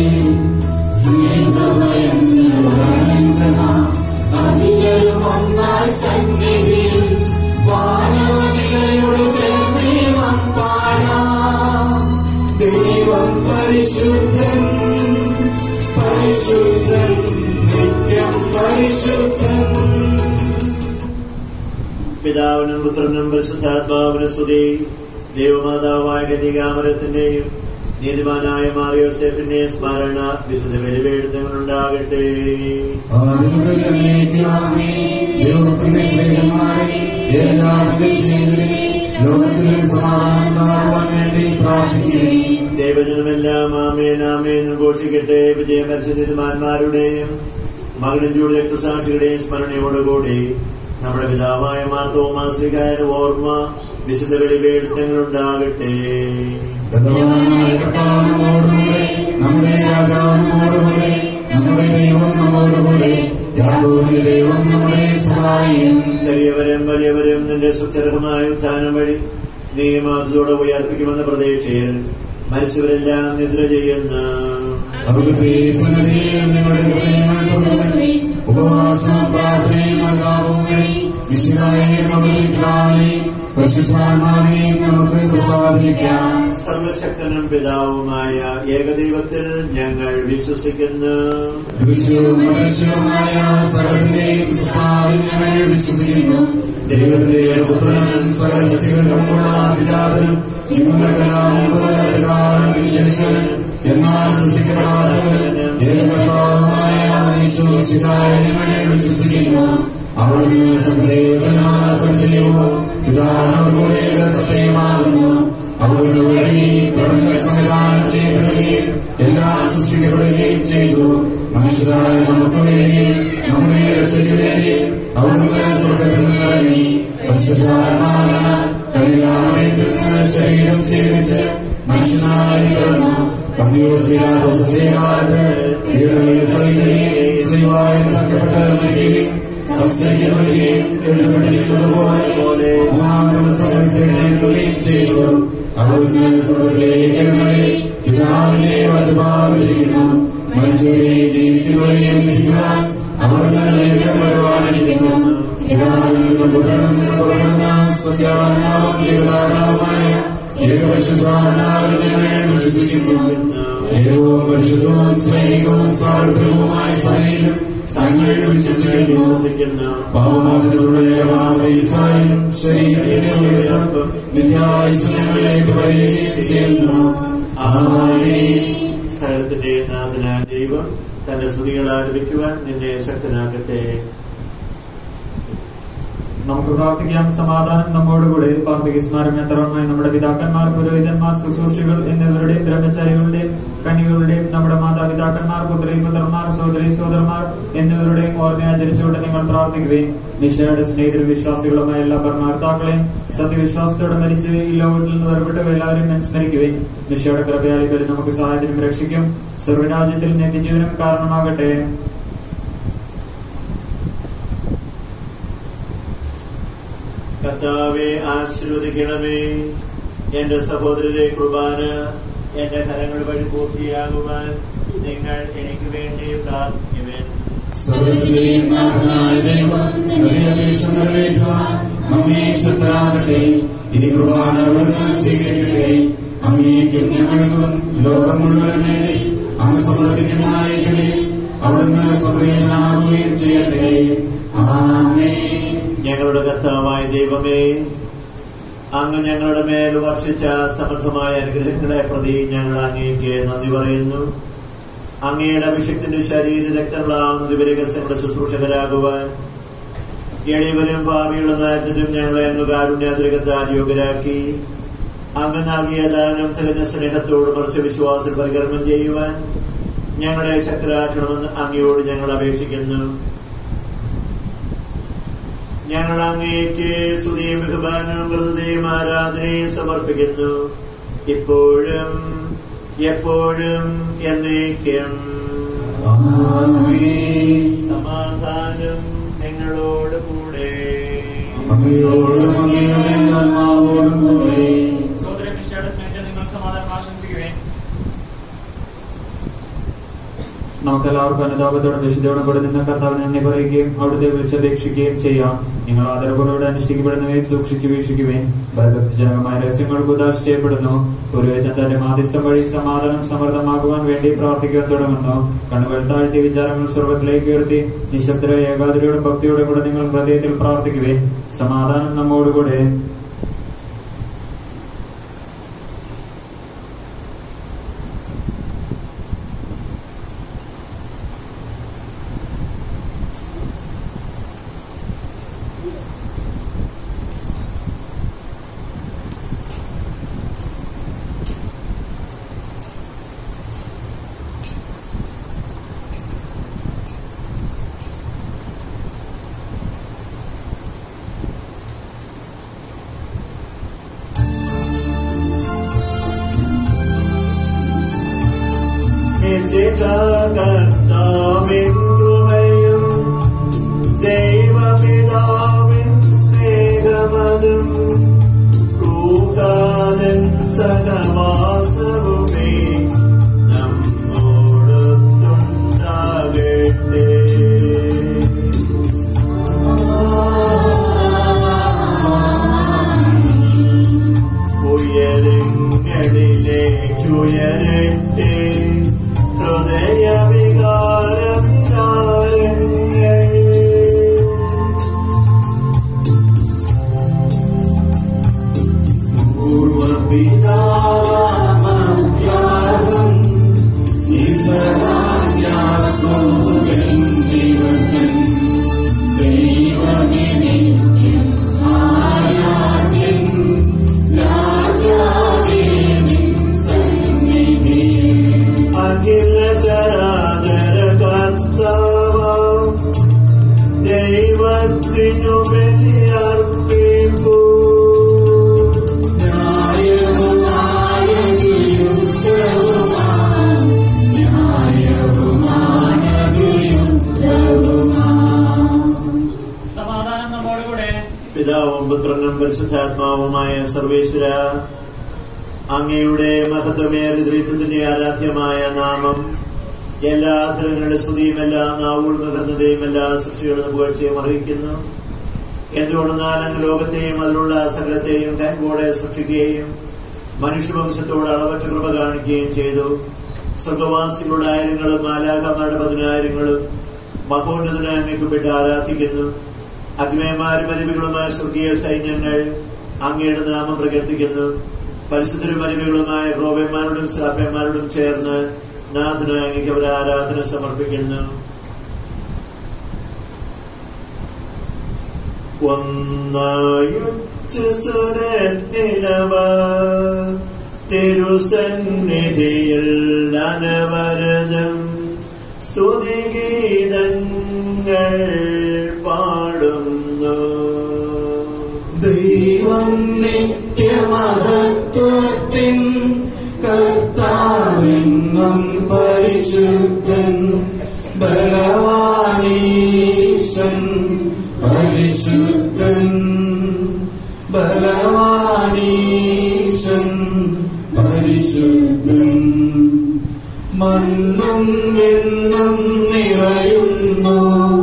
അതിലും ഒന്നായി സന്നിധിയിൽ വാനവനിലയുടെ ചേർന്നീവം പാടാം ദൈവം പരിശുദ്ധൻ പരിശുദ്ധൻ നിത്യം പരിശുദ്ധൻ പിതാവിനും പുത്രനും പരിശുദ്ധാത്മാവിനും സ്തുതി ദൈവമാതാവായ കന്യകാമരത്തിന്റെയും നീതിമാനായ മാറിയോസേഫിന്റെയും സ്മരണ വിശുദ്ധ ബലിപീഠങ്ങളുണ്ടാകട്ടെ ദൈവത്തിന്റെ സ്നേഹമായി ഏതാണ്ട് സ്നേഹിതരെ ലോകത്തിലെ സമാധാനം കാണുവാൻ വേണ്ടി പ്രാർത്ഥിക്കുകയും ദൈവജനമെല്ലാം ആമേൻ ആമേൻ ഘോഷിക്കട്ടെ വിജയം വരിച്ച നീതിമാന്മാരുടെയും മകനഞ്ചൂട് രക്തസാക്ഷികളുടെയും സ്മരണയോടുകൂടി നമ്മുടെ പിതാവായ മാർത്തോമാശ്രീകായുടെ ഓർമ്മ വിശുദ്ധ ബലിപീഠങ്ങളുണ്ടാകട്ടെ ബലവാനായ കർത്താവ് നമ്മോടുകൂടെ നമ്മുടെ രാജാവ് നമ്മോടുകൂടെ നമ്മുടെ ദൈവം നമ്മോടുകൂടെ യാഗോവിന്റെ ദൈവം നമ്മുടെ സഹായം ചെറിയവരും വലിയവരും നിന്റെ സുത്യർഹമായ ഉത്ഥാനം വഴി നീ മാസത്തോടെ ഉയർപ്പിക്കുമെന്ന പ്രതീക്ഷയിൽ മരിച്ചവരെല്ലാം നിദ്ര ചെയ്യുന്നു അവിടുത്തെ സന്നദ്ധിയിൽ നിങ്ങളുടെ ഹൃദയങ്ങൾ തുറന്നു ഉപവാസം പ്രാർത്ഥനയും നൽകാവും വഴി വിശുദ്ധായ നമ്മുടെ പിതാവിനെ പരിശുദ്ധാത്മാവിനെയും നമുക്ക് പ്രസാദിപ്പിക്കാം സർവശക്തനും പിതാവുമായ ഏകദൈവത്തിൽ ഞങ്ങൾ വിശ്വസിക്കുന്നു ദൃശ്യവും അദൃശ്യവുമായ സകലത്തിന്റെയും സൃഷ്ടാവിൽ ഞങ്ങൾ വിശ്വസിക്കുന്നു ദൈവത്തിന്റെ പുത്രനും സകല ശക്തികൾക്കും ഉള്ള അതിജാതനും നിങ്ങൾക്കെല്ലാം മുമ്പ് പിതാവിനും ജനിച്ചവനും എന്നാൽ സൃഷ്ടിക്കപ്പെടാത്തവനും ഏകകർത്താവുമായ യേശു മിശിഹായ ഞങ്ങൾ വിശ്വസിക്കുന്നു അവിടുന്ന് സത്യദേവനായ സത്യവും പിതാവിനോട് കൂടെ സത്യമാകുന്നു അവിടുന്ന് വഴി പ്രപഞ്ച സംവിധാനം ചെയ്യപ്പെടുകയും എല്ലാം സൃഷ്ടിക്കപ്പെടുകയും ചെയ്തു മനുഷ്യരായ നമുക്ക് വേണ്ടിയും നമ്മുടെ രക്ഷയ്ക്ക് വേണ്ടിയും അവിടുന്ന് സ്വർഗത്തിൽ നിന്നിറങ്ങി പരിശുദ്ധാത്മാവിനാൽ കന്യകാമയത്തിൽ നിന്ന് ശരീരം സ്വീകരിച്ച് മനുഷ്യനായി പിറന്നു പന്തിയോസ്കാലത്ത് പീഡകളിൽ സഹിക്കുകയും സ്ത്രീവായി നൽകപ്പെട്ട് മരിക്കുകയും സംസ്കരിക്കപ്പെടുകയും എഴുതപ്പെട്ടിരിക്കുന്നത് പോലെ മൂന്നാം ദിവസം എഴുന്നേൽക്കുകയും ചെയ്തു സ്വർഗ്ഗത്തിലേക്ക് എഴുന്നള്ളി പിതാവിന്റെ വലതുഭാഗത്തിരിക്കുന്നു മനുഷ്യരെ ജീവിക്കുന്നവരെയും വിധിക്കുവാൻ അവിടുന്ന് വേഗം വരുവാനിരിക്കുന്നു പിതാവിൽ നിന്നും പുത്രനിൽ നിന്നും പുറപ്പെടുന്ന സ്വത്യാത്മാവും ജീവനാഥാവുമായ ഏകപരിശുദ്ധാത്മാവിൽ ഞങ്ങൾ വിശ്വസിക്കുന്നു ഏകവും പരിശുദ്ധവും സ്നേഹികവും സാർവത്രികവുമായ സഭയിലും ഞങ്ങൾ വിശ്വസിക്കുന്നു വിശ്വസിക്കുന്നു പാവമോചനത്തിലുള്ള ഏകമാമതീസായും ശരീരത്തിന്റെ ഉയർത്തും നിത്യായുസങ്ങളിലേക്ക് പറയുകയും ചെയ്യുന്നു ആമേൻ സകലത്തിന്റെ നാഥനായ ദൈവം തന്റെ സ്തുതികൾ ആരംഭിക്കുവാൻ നിന്നെ ശക്തനാക്കട്ടെ നമുക്ക് പ്രാർത്ഥിക്കാം സമാധാനം നമ്മോടുകൂടെ പാർത്തിക സ്മാരമേത്രമായി നമ്മുടെ പിതാക്കന്മാർ പുരോഹിതന്മാർ ശുശ്രൂഷികൾ എന്നിവരുടെയും ബ്രഹ്മചാരികളുടെയും കന്യകളുടെയും നമ്മുടെ മാതാപിതാക്കന്മാർ പുത്രി പുത്രന്മാർ സോദരി സോദരന്മാർ എന്നിവരുടെയും ഓർമ്മ ആചരിച്ചുകൊണ്ട് നിങ്ങൾ പ്രാർത്ഥിക്കുകയും നിശയുടെ സ്നേഹിതര വിശ്വാസികളുമായ എല്ലാ ഭരണകർത്താക്കളെയും സത്യവിശ്വാസത്തോടെ മരിച്ച് ഈ ലോകത്തിൽ നിന്ന് വേർപെട്ട എല്ലാവരെയും അനുസ്മരിക്കുകയും നിശയുടെ കൃപയാളികളിൽ നമുക്ക് സഹായത്തിനും രക്ഷിക്കും സർവ്വരാജ്യത്തിൽ നിത്യജീവനം കാരണമാകട്ടെ കർത്താവെ ആശീർവദിക്കണമേ എന്റെ സഹോദരരെ കുർബാന എന്റെ കരങ്ങൾ വഴി പൂർത്തിയാകുവാൻ നിങ്ങൾ എനിക്ക് വേണ്ടി പ്രാർത്ഥിക്കുവേൻ സ്വർഗ്ഗത്തിന്റെയും നാഥനായ ദൈവം നിന്റെ അപേക്ഷ നിറവേറ്റുവാൻ നമ്മെ ശക്തരാകട്ടെ ഈ കുർബാന അവിടുന്ന് സ്വീകരിക്കട്ടെ അങ്ങേക്കും ഞങ്ങൾക്കും ലോകം മുഴുവൻ വേണ്ടി അങ്ങ് സമർപ്പിക്കുന്ന ഐക്യത്തിൽ അവിടുന്ന് സ്വർഗീയനാകുകയും ചെയ്യട്ടെ ആമേൻ ഞങ്ങളുടെ കർത്താവായ ദൈവമേ അങ്ങ് ഞങ്ങളുടെ മേൽ വർഷിച്ച സമൃദ്ധമായ അനുഗ്രഹങ്ങളെ പ്രതി ഞങ്ങൾ അങ്ങേക്ക് നന്ദി പറയുന്നു അങ്ങയുടെ അഭിഷേകത്തിന്റെ ശരീര രക്തങ്ങളാകുന്ന ദിവരകസ്യങ്ങളുടെ ശുശ്രൂഷകരാകുവാൻ എളിയവരും ഭാവിയുള്ള നേരത്തിനും ഞങ്ങളെ അങ്ങ് കാരുണ്യാതിരകത്താൽ യോഗ്യരാക്കി അങ്ങ് നൽകിയ ദാനം തികഞ്ഞ സ്നേഹത്തോട് മറിച്ച വിശ്വാസത്തിൽ പരികർമ്മം ചെയ്യുവാൻ ഞങ്ങളെ ശക്തരാക്കണമെന്ന് അങ്ങയോട് ഞങ്ങൾ അപേക്ഷിക്കുന്നു ഞങ്ങൾ അങ്ങേക്ക് സ്തുതിയും ബഹുമാനവും വെറുതെയും ആരാധനയും സമർപ്പിക്കുന്നു ഇപ്പോഴും എപ്പോഴും എന്നേക്കും ആമേൻ സമാധാനം നിങ്ങളോട് കൂടെ അങ്ങയോടും അങ്ങയുടെ ആത്മാവോടും കൂടെ സഹോദരൻ മിശയുടെ സ്നേഹത്തിൽ നിങ്ങൾ സമാധാനം ആശംസിക്കുകയും നമുക്ക് എല്ലാവർക്കും അനുതാപത്തോടും വിശുദ്ധയോടും കൂടെ നിന്ന് കർത്താവിനെ നന്ദി പറയുകയും അവിടുത്തെ വിളിച്ചപേക്ഷിക്കുകയും ചെയ്യാം നിങ്ങൾ ആദരപൂർവ്വം അനുഷ്ഠിക്കപ്പെടുന്നവയെ സൂക്ഷിച്ചു വീക്ഷിക്കുകയും ഭയഭക്തിജനകമായ രഹസ്യങ്ങൾക്ക് ഉദാശ ചെയ്യപ്പെടുന്നു പുരോഹിതൻ തന്റെ മാധ്യസ്ഥം വഴി സമാധാനം സമൃദ്ധമാക്കുവാൻ വേണ്ടി പ്രാർത്ഥിക്കുവാൻ തുടങ്ങുന്നു കണ്ണുകൾ താഴ്ത്തി വിചാരങ്ങൾ സ്വർഗത്തിലേക്ക് ഉയർത്തി നിശബ്ദരായ ഏകാഗ്രയോടും ഭക്തിയോടും കൂടെ നിങ്ങൾ ഹൃദയത്തിൽ പ്രാർത്ഥിക്കുകയും സമാധാനം നമ്മോടുകൂടെ കർത്താവിൻ ദൈവപിതാവിൻ സ്നേഹമതും കൂടാതൻ സഹവാസവുമേ നമ്മോടൊത്തുണ്ടാകട്ടെ ഉയരങ്ങളിലേക്കുയരട്ടെ ഹൃദയവികാര വികാരങ്ങൾ പൂർവപിതാവാമത്യാഗം ഈശ്വരാജ്ഞാത്മോകൻ ദൈവത്തിൻ ദൈവമേ നിത്യം ആരാധ്യൻ രാജാവേ നിൻ സന്നിധിയിൽ അഖില ചരാചര കർത്താവാം ദൈവത്തിനു ബലിയർപ്പിപ്പൂ ന്യായവുമായതു യുക്തവുമാം ന്യായവുമാണതു യുക്തവുമാം സമാധാനം നമ്മോടുകൂടെ പിതാവും പുത്രനും പരിശുദ്ധാത്മാവുമായ സർവേശ്വര അങ്ങയുടെ മഹത്വമേറിയ ദൈവത്തിന്റെ ആരാധ്യമായ നാമം എല്ലാ അധരങ്ങളുടെ സ്തുതിയും എല്ലാ നാവുകൾ നുകർന്നതയും എല്ലാ സൃഷ്ടികളും പുകഴ്ചയും അറിയിക്കുന്നു എന്തുകൊണ്ടെന്നാൽ അങ്ങ് ലോകത്തെയും അതിലുള്ള സകലത്തെയും കൻപോടെ സൃഷ്ടിക്കുകയും മനുഷ്യവംശത്തോട് അളവറ്റ കൃപ കാണിക്കുകയും ചെയ്തു സ്വർഗവാസികളുടെ ആയിരങ്ങളും മാലാഖമാരുടെ പതിനായിരങ്ങളും മഹോന്നതനായ അങ്ങയ്ക്കുപെട്ട് ആരാധിക്കുന്നു അഗ്നയന്മാരും അരുവികളുമായ സ്വർഗീയ സൈന്യങ്ങൾ അങ്ങയുടെ നാമം പ്രകീർത്തിക്കുന്നു പരിശുദ്ധരും അരുവികളുമായ ക്രോപന്മാരോടും ശ്രാപ്യന്മാരോടും ചേർന്ന് നാഥന് അങ്ങയ്ക്ക് അവർ ആരാധന സമർപ്പിക്കുന്നു ഒന്നായുച്ച സ്വരത്തിലവ തിരുസന്നിധിയിൽ അനവരതം സ്തുതിഗീതങ്ങൾ പാടുന്നു ദൈവം നിത്യമഹത്വത്തിൻ കർത്താവെന്നും പരിശുദ്ധൻ ബലവാനീശൻ പരിശുദ്ധൻ ബലവാനീശൻ പരിശുദ്ധൻ മണ്ണും വിണ്ണും നിറയുന്നു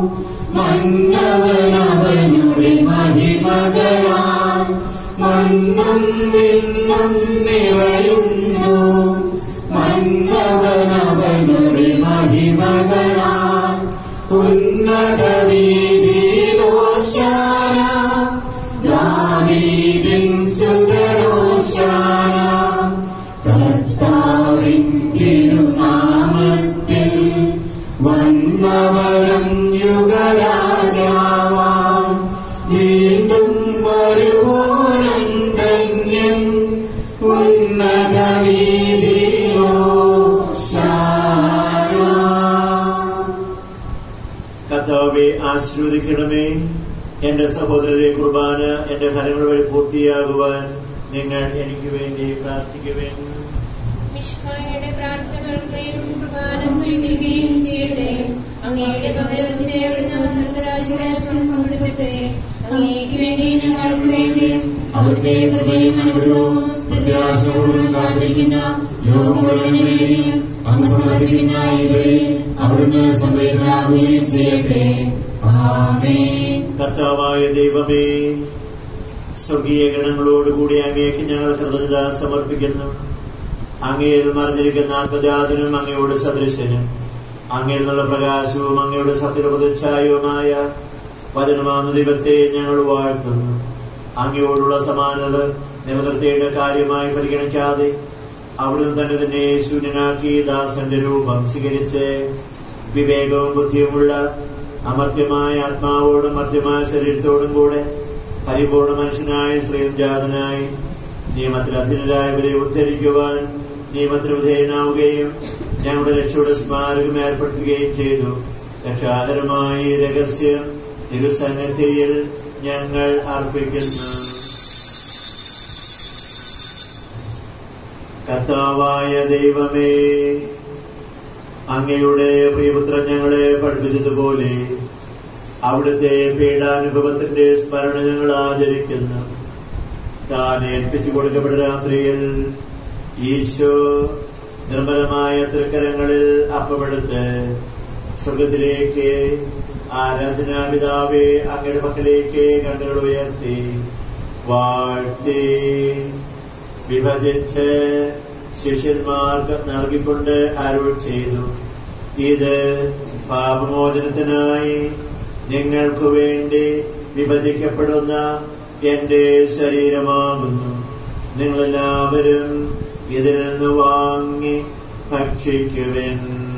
മന്നവനവനുടെ മഹിമകളാൽ മണ്ണും വിണ്ണും നിറയുന്നു മന്നവനവനുടെ മഹിമകളാൽ ഉന്നത വീതിയിലോശാന ദാവീദിൻ സുതരോശാന കർത്താവിൻ തിരുനാമത്തിൽ വന്നവരം യുഗരാജാവാം വീണ്ടും വരുവോരം ധന്യം ഉന്നത വീതിയിലോ കർത്താവെ ആശീർവദിക്കണമേ എന്റെ സഹോദരരെ കുർബാന എന്റെ കരങ്ങൾ വഴി പൂർത്തിയാകുവാൻ നിങ്ങൾ എനിക്ക് വേണ്ടി പ്രാർത്ഥിക്കുവേണ്ടി മിശ്ഹായുടെ പ്രാർത്ഥനകൾക്കും പ്രകാരം സ്വീകരിക്കുകയും ചെയ്യട്ടെ അങ്ങയുടെ ഭവനത്തിന്റെ അവിടുന്ന് നിർത്തരാശിരാജം പങ്കിടട്ടെ അങ്ങേക്ക് വേണ്ടി ഞങ്ങൾക്ക് വേണ്ടി അവിടുത്തെ കൃപയും അനുഗ്രഹവും പ്രത്യാശയോടും കാത്തിരിക്കുന്ന ലോകം മുഴുവന് വേണ്ടിയും അങ്ങ് സമർപ്പിക്കുന്ന ഇവരെ അവിടുന്ന് സംവേദനാകുകയും ചെയ്യട്ടെ ആമേൻ കർത്താവായ ദൈവമേ സ്വർഗീയ ഗണങ്ങളോടുകൂടി അങ്ങേക്ക് ഞങ്ങൾ കൃതജ്ഞത സമർപ്പിക്കുന്നു അങ്ങയിൽ മറിഞ്ഞിരിക്കുന്ന ആത്മജാതനും അങ്ങയോട് സദൃശനും അങ്ങയിൽ നിന്നുള്ള പ്രകാശവും അങ്ങയുടെ സത്യപ്രതിച്ഛായവുമായ വചനമാകുന്ന ദൈവത്തെ ഞങ്ങൾ വാഴ്ത്തുന്നു അങ്ങയോടുള്ള സമാനത നിലനിർത്തേണ്ട കാര്യമായി പരിഗണിക്കാതെ അവിടുന്ന് തന്നെ തന്നെ ശൂന്യനാക്കി ദാസന്റെ രൂപം സ്വീകരിച്ച് വിവേകവും ബുദ്ധിയുമുള്ള അമർത്യമായ ആത്മാവോടും മർത്യമായ ശരീരത്തോടും കൂടെ പരിപൂർണ മനുഷ്യനായ ശ്രീജാതനായി നിയമത്തിൽ അധീനരായവരെ ഉദ്ധരിക്കുവാൻ നിയമത്തിന് വിധേയനാവുകയും ഞങ്ങളുടെ രക്ഷയുടെ സ്മാരകം ഏർപ്പെടുത്തുകയും ചെയ്തു രക്ഷാകരമായ ഈ രഹസ്യം തിരുസന്നിധിയിൽ ഞങ്ങൾ അർപ്പിക്കുന്നു കർത്താവായ ദൈവമേ അങ്ങയുടെ പ്രിയപുത്രൻ ഞങ്ങളെ പഠിപ്പിച്ചതുപോലെ അവിടുത്തെ പീഡാനുഭവത്തിന്റെ സ്മരണ ഞങ്ങൾ ആചരിക്കുന്നു താൻ ഏൽപ്പിച്ചു കൊടുക്കപ്പെട്ട രാത്രിയിൽ ഈശോ നിർമ്മലമായ തൃക്കരങ്ങളിൽ അപ്പമെടുത്ത് സ്വർഗത്തിലേക്ക് ആരാധനാപിതാവെ അങ്ങയുടെ മക്കളിലേക്ക് കണ്ണുകൾ ഉയർത്തി വാഴ്ത്തി വിഭജിച്ച് ശിഷ്യന്മാർക്ക് നൽകിക്കൊണ്ട് അരുൾ ചെയ്തു ഇത് പാപമോചനത്തിനായി നിങ്ങൾക്ക് വേണ്ടി വിഭജിക്കപ്പെടുന്ന എന്റെ ശരീരമാകുന്നു നിങ്ങളെല്ലാവരും ഇതിൽ നിന്ന് വാങ്ങി ഭക്ഷിക്കുവൻ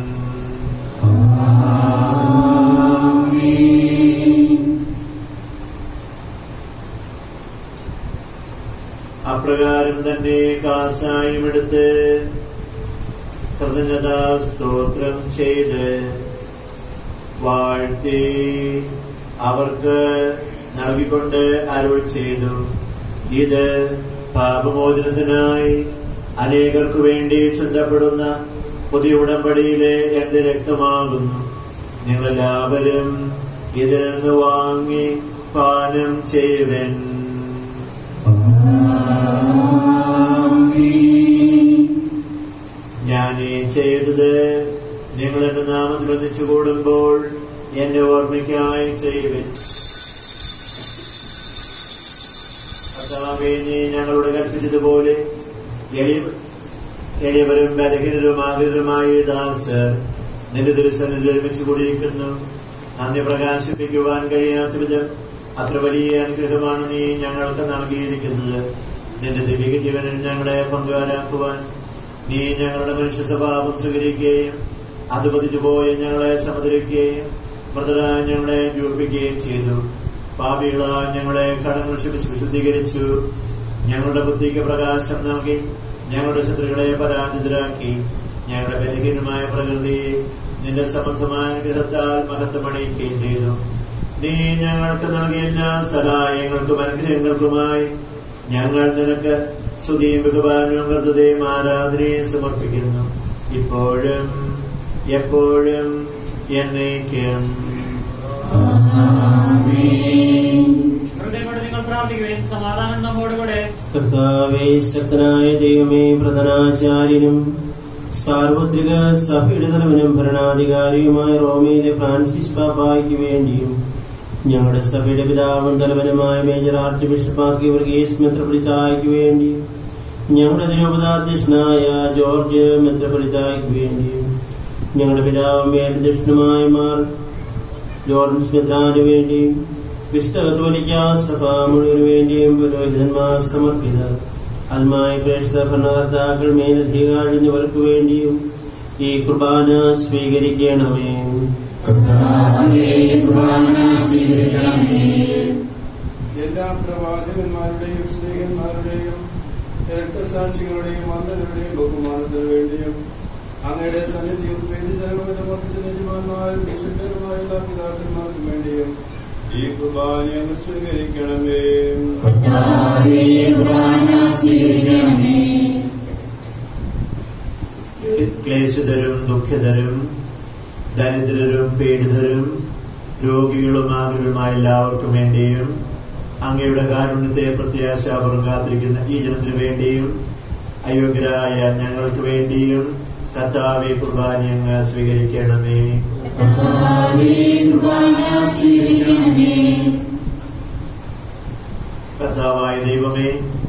അപ്രകാരം തന്നെ കാസായും എടുത്ത് കൃതജ്ഞതാ സ്തോത്രം ചെയ്ത് വാഴ്ത്തി അവർക്ക് നൽകിക്കൊണ്ട് അരുൾ ചെയ്തു ഇത് പാപമോചനത്തിനായി അനേകർക്കു വേണ്ടി ചിന്തപ്പെടുന്ന പുതിയ ഉടമ്പടിയിലെ എന്റെ രക്തമാകുന്നു നിങ്ങളെല്ലാവരും ഇതിൽ നിന്ന് വാങ്ങി പാനം ചെയ്യുവൻ ആമേൻ ചെയ്തത് നിങ്ങൾ എന്റെ നാമത്തിൽ ഒന്നിച്ചു കൂടുമ്പോൾ എന്നെ ഓർമ്മയ്ക്കായി ചെയ്യുവിൻ കർത്താവേ, നീ ഞങ്ങളോട് കൽപ്പിച്ചതുപോലെ എളിയ എളിയവരും ബലഹീനരും ആഗ്രഹമായ ദാസർ നിന്റെ ദിവസങ്ങളിൽ ഒരുമിച്ച് കൂടിയിരിക്കുന്നു നന്ദി പ്രകാശിപ്പിക്കുവാൻ കഴിയാത്ത വിധം അത്ര വലിയ അനുഗ്രഹമാണ് നീ ഞങ്ങൾക്ക് നൽകിയിരിക്കുന്നത് നിന്റെ ദിവ്യ ജീവനിൽ ഞങ്ങളെ പങ്കുകാരാക്കുവാൻ നീ ഞങ്ങളുടെ മനുഷ്യ സ്വഭാവം സ്വീകരിക്കുകയും അത് പതിച്ചു പോയി ഞങ്ങളെ സമുദ്രിക്കുകയും മൃതരായ ഞങ്ങളെ ജൂർപ്പിക്കുകയും ചെയ്തു പാപികളായ ഞങ്ങളെ കടങ്ങൾ ക്ഷമിച്ച് വിശുദ്ധീകരിച്ചു ഞങ്ങളുടെ ബുദ്ധിക്ക് പ്രകാശം നൽകി ഞങ്ങളുടെ ശത്രുക്കളെ പരാജിതരാക്കി ഞങ്ങളുടെ ബലഹീനമായ പ്രകൃതിയെ നിന്റെ സമർത്ഥമായ ഗ്രഹത്താൽ മഹത്വമണിയിക്കുകയും ചെയ്തു നീ ഞങ്ങൾക്ക് നൽകിയ എല്ലാ സഹായങ്ങൾക്കും അനുഗ്രഹങ്ങൾക്കുമായി ഞങ്ങൾ നിനക്ക് സ്തുതിയും ബഹുമാനവും കൃതയും ആരാധനയും സമർപ്പിക്കുന്നു ഇപ്പോഴും എപ്പോഴും എന്നേക്കും ഹൃദയത്തോടെ നിങ്ങൾ പ്രാർത്ഥിക്കുവേൻ സമാധാനം നമ്മോടുകൂടെ കർത്താവേ ശക്തനായ ദൈവമേ പ്രധാനാചാര്യനും സാർവത്രിക സഭയുടെ തലവനും ഭരണാധികാരിയുമായ റോമയിലെ ഫ്രാൻസിസ് പാപ്പായ്ക്ക് വേണ്ടിയും ഞങ്ങളുടെ സഭയുടെ പിതാവും തലവനുമായ മേജർ ആർച്ച് ബിഷപ്പാക്കി വർഗീസ് മെത്രപൊളിത്തായ്ക്ക് വേണ്ടിയും ഞങ്ങളുടെ തിരുപതാധ്യക്ഷനായ ജോർജ് മെത്രപൊളിത്തായ്ക്ക് വേണ്ടിയും ഞങ്ങളുടെ പിതാവും മേലധ്യക്ഷനുമായ മാർ ജോർജ് മെത്രാന് വേണ്ടിയും വിശുദ്ധ കത്തോലിക്ക സഭ മുഴുവന് വേണ്ടിയും പുരോഹിതന്മാർ സമർപ്പിതർ അൽമായ പ്രേക്ഷിത ഭരണകർത്താക്കൾ മേലധികാരി എന്നിവർക്ക് വേണ്ടിയും ഈ കുർബാന സ്വീകരിക്കണമേ കർത്താവേ കുർബാന സ്വീകരിക്കണമേ എല്ലാ പ്രവാചകന്മാരുടെയും സ്ത്രീകന്മാരുടെയും രക്തസാക്ഷികളുടെയും അന്ധതയുടെയും ബഹുമാനത്തിനു വേണ്ടിയും അങ്ങയുടെ സന്നിധിയിൽ പ്രീതിജനകമെന്ന് വർദ്ധിച്ച നീതിമാന്മാരും വിശുദ്ധരുമായ എല്ലാ പിതാക്കന്മാർക്കും വേണ്ടിയും ഈ കുർബാന അങ്ങ് സ്വീകരിക്കണമേ കർത്താവേ കുർബാന സ്വീകരിക്കണമേ ക്ലേശിതരും ദുഃഖിതരും ദരിദ്രരും പീഡിതരും രോഗികളും ആകുലരുമായ എല്ലാവർക്കും വേണ്ടിയും അങ്ങയുടെ കാരുണ്യത്തെ പ്രത്യാശാപുറം കാത്തിരിക്കുന്ന ഈ ജനത്തിനു വേണ്ടിയും അയോഗ്യരായ ഞങ്ങൾക്ക് വേണ്ടിയും കർത്താവെ കുർബാന അങ്ങ് സ്വീകരിക്കണമേ കർത്താവേ കുർബാന സ്വീകരിക്കണമേ കർത്താവായ ദൈവമേ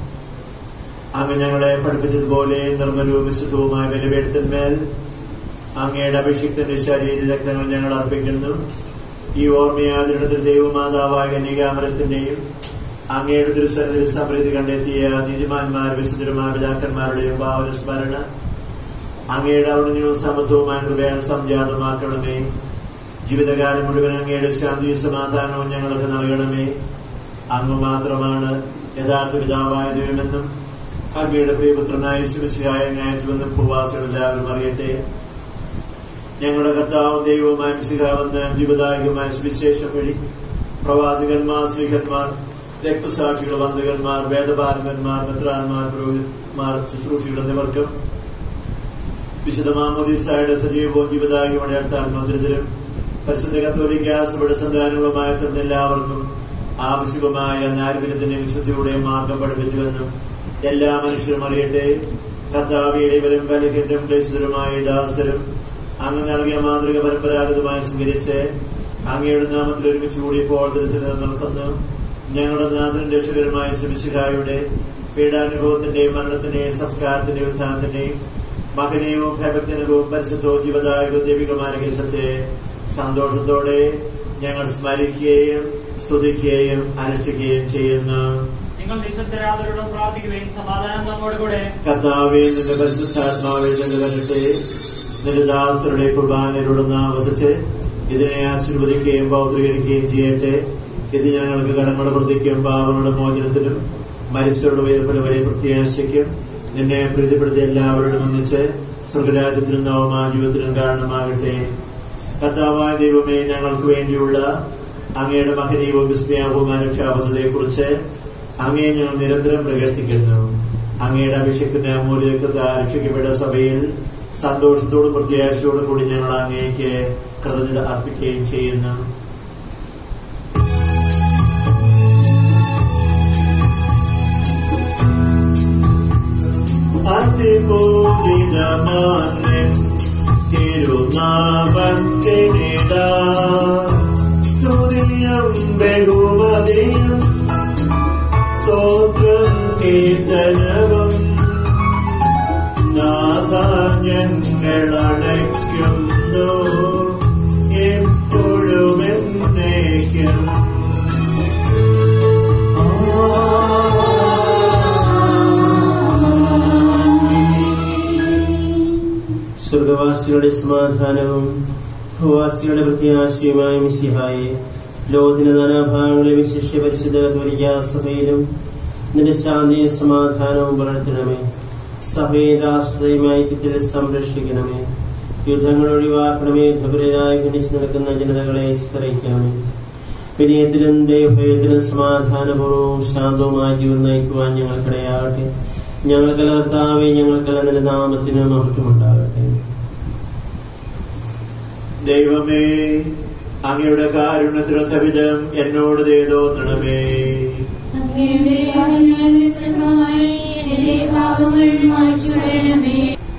അങ്ങ് ഞങ്ങളെ പഠിപ്പിച്ചതുപോലെ നിർമ്മലവും വിശുദ്ധവുമായ ബലിപീഠത്തിന്മേൽ അങ്ങയുടെ അഭിഷിക്തന്റെ ശരീര രക്തങ്ങൾ ഞങ്ങൾ അർപ്പിക്കുന്നു ഈ ഓർമ്മയാചരണത്തിൽ ദൈവമാതാവായ കന്യകാമരത്തിന്റെയും അങ്ങയുടെ തിരുസന്നിധിയിൽ സമൃദ്ധി കണ്ടെത്തിയ നീതിമാന്മാർ വിശുദ്ധരുമായ പിതാക്കന്മാരുടെയും ഭാവന സ്മരണ അങ്ങയുടെ അവിടുന്ന് സമത്വവുമായ കൃപയാൽ സംജാതമാക്കണമേ ജീവിതകാലം മുഴുവൻ അങ്ങയുടെ ശാന്തിയും സമാധാനവും ഞങ്ങൾക്ക് നൽകണമേ അങ്ങ് മാത്രമാണ് യഥാർത്ഥ പിതാവായ ദൈവമെന്നും അങ്ങയുടെ പ്രിയപുത്രനായ ശിവശിയായ അയച്ചുവെന്നും ഭൂവാസികൾ എല്ലാവരും അറിയട്ടെ ഞങ്ങളുടെ കർത്താവും ദൈവവുമായ മിശിഹാവെന്ന് ജീവദായകമായ സുവിശേഷം വഴി പ്രവാചകന്മാർ ശ്രീകന്മാർ രക്തസാക്ഷികൾ വന്ദകന്മാർ വേദപാലകന്മാർ മെത്രാന്മാർ പുരോഹിതന്മാർ ശുശ്രൂഷികൾ എന്നിവർക്കും വിശുദ്ധ മാമോദീസായുടെ സജീവവും ജീവദായകമായ അടുത്താൽ മന്ത്രിതരും പരിശുദ്ധ കത്തോലിക്ക സഭയുടെ സന്താനങ്ങളുമായ തീർന്ന എല്ലാവർക്കും ആവശ്യകമായ നാരിമിനത്തിന്റെ വിശുദ്ധിയുടെ മാർഗം പഠിപ്പിച്ചുവെന്നും എല്ലാ മനുഷ്യരും അറിയട്ടെ കർത്താവിയുടെവരും ബലഹീനരും ക്ലേശിതരുമായ ദാസരും അങ്ങ് നൽകിയ മാതൃക പരമ്പരാഗതമായി സ്വീകരിച്ച് അങ്ങയുടെ നാമത്തിൽ ഒരുമിച്ച് കൂടി ഇപ്പോൾ ദർശനം നിൽക്കുന്നു ഞങ്ങളുടെ നാഥനും രക്ഷകരുമായ ശിവശിഖായുടെ പീഡാനുഭവത്തിന്റെയും മരണത്തിന്റെയും സംസ്കാരത്തിന്റെയും ഉത്ഥാനത്തിന്റെയും മകനീയവും ഭയഭക്തനകവും പരിശുദ്ധവും ജീവദായകവും ദൈവികമായ കേസത്തെ സന്തോഷത്തോടെ ഞങ്ങൾ സ്മരിക്കുകയും സ്തുതിക്കുകയും അനുഷ്ഠിക്കുകയും ചെയ്യുന്നു നിങ്ങൾ നിശബ്ദരാതരോടും പ്രാർത്ഥിക്കുവേൻ സമാധാനം നമ്മോടുകൂടെ കർത്താവെ നിന്റെ പരിശുദ്ധാത്മാവിൽ നിന്ന് വരട്ടെ നിന്റെ ദാസരുടെ കുർബാനയിലൂടെ വസിച്ച് ഇതിനെ ആശീർവദിക്കുകയും പൗത്രീകരിക്കുകയും ചെയ്യട്ടെ ഇത് ഞങ്ങൾക്ക് കടങ്ങളുടെ വൃദ്ധിക്കും പാവങ്ങളുടെ മോചനത്തിനും മരിച്ചവരുടെ ഉയർപ്പിന് വരെ പ്രത്യാശയ്ക്കും നിന്നെ പ്രീതിപ്പെടുത്തി എല്ലാവരോടും ഒന്നിച്ച് സ്വർഗരാജ്യത്തിനും നവമാ ജീവിതത്തിനും കാരണമാകട്ടെ കർത്താവായ ദൈവമേ ഞങ്ങൾക്ക് വേണ്ടിയുള്ള അങ്ങയുടെ മഹനീയവും വിസ്മയാവുമായ രക്ഷാബദ്ധതയെ കുറിച്ച് അങ്ങയെ ഞങ്ങൾ നിരന്തരം പ്രകീർത്തിക്കുന്നു അങ്ങയുടെ അഭിഷേകത്തിന്റെ അമൂല്യത്താൽ രക്ഷിക്കപ്പെട്ട സഭയിൽ സന്തോഷത്തോടും പ്രത്യാശയോടും കൂടി ഞങ്ങൾ അങ്ങേക്ക് കൃതജ്ഞത അർപ്പിക്കുകയും ചെയ്യുന്നു അതിപൂജിതമാന്യം തിരുനാമത്തിനിടാ സ്തുതിയും ബഹുമതിയും സ്തോത്രം കീർത്തനവും നാഥ ഞങ്ങളടയ്ക്കുന്നു എപ്പോഴും എന്നേക്കും സ്വർഗവാസികളുടെ സമാധാനവും ഭൂവാസികളുടെ പ്രത്യാശയുമായ മിസിഹായെ ലോകത്തിന്റെ നാനാഭാഗങ്ങളിലെ വിശിഷ്യ പരിശുദ്ധ കത്തോലിക്കാ സഭയിലും നിന്റെ ശാന്തിയും സമാധാനവും വളർത്തണമേ സഭയെ രാഷ്ട്രീയമായ ഐക്യത്തിൽ സംരക്ഷിക്കണമേ യുദ്ധങ്ങൾ ഒഴിവാക്കണമേ യുദ്ധപരരായി ഖനിച്ചു നിൽക്കുന്ന ജനതകളെ സ്തരിക്കണമേ വിനയത്തിലും ദൈവഭയത്തിലും സമാധാനപൂർവ്വവും ശാന്തവുമായ ജീവൻ നയിക്കുവാൻ ഞങ്ങൾക്കിടയാകട്ടെ ഞങ്ങൾക്ക് കലർത്താവേ ഞങ്ങൾക്കല്ല നിന്റെ നാമത്തിന് മഹത്വമുണ്ടാകട്ടെ ദൈവമേ അങ്ങയുടെ കാരുണ്യത്തിനൊത്ത വിധം എന്നോട് തോന്നണമേ അങ്ങയുടെ കാരുണ്യസമമായി എന്റെ പാപങ്ങൾ മായ്ച്ചുകളയണമേ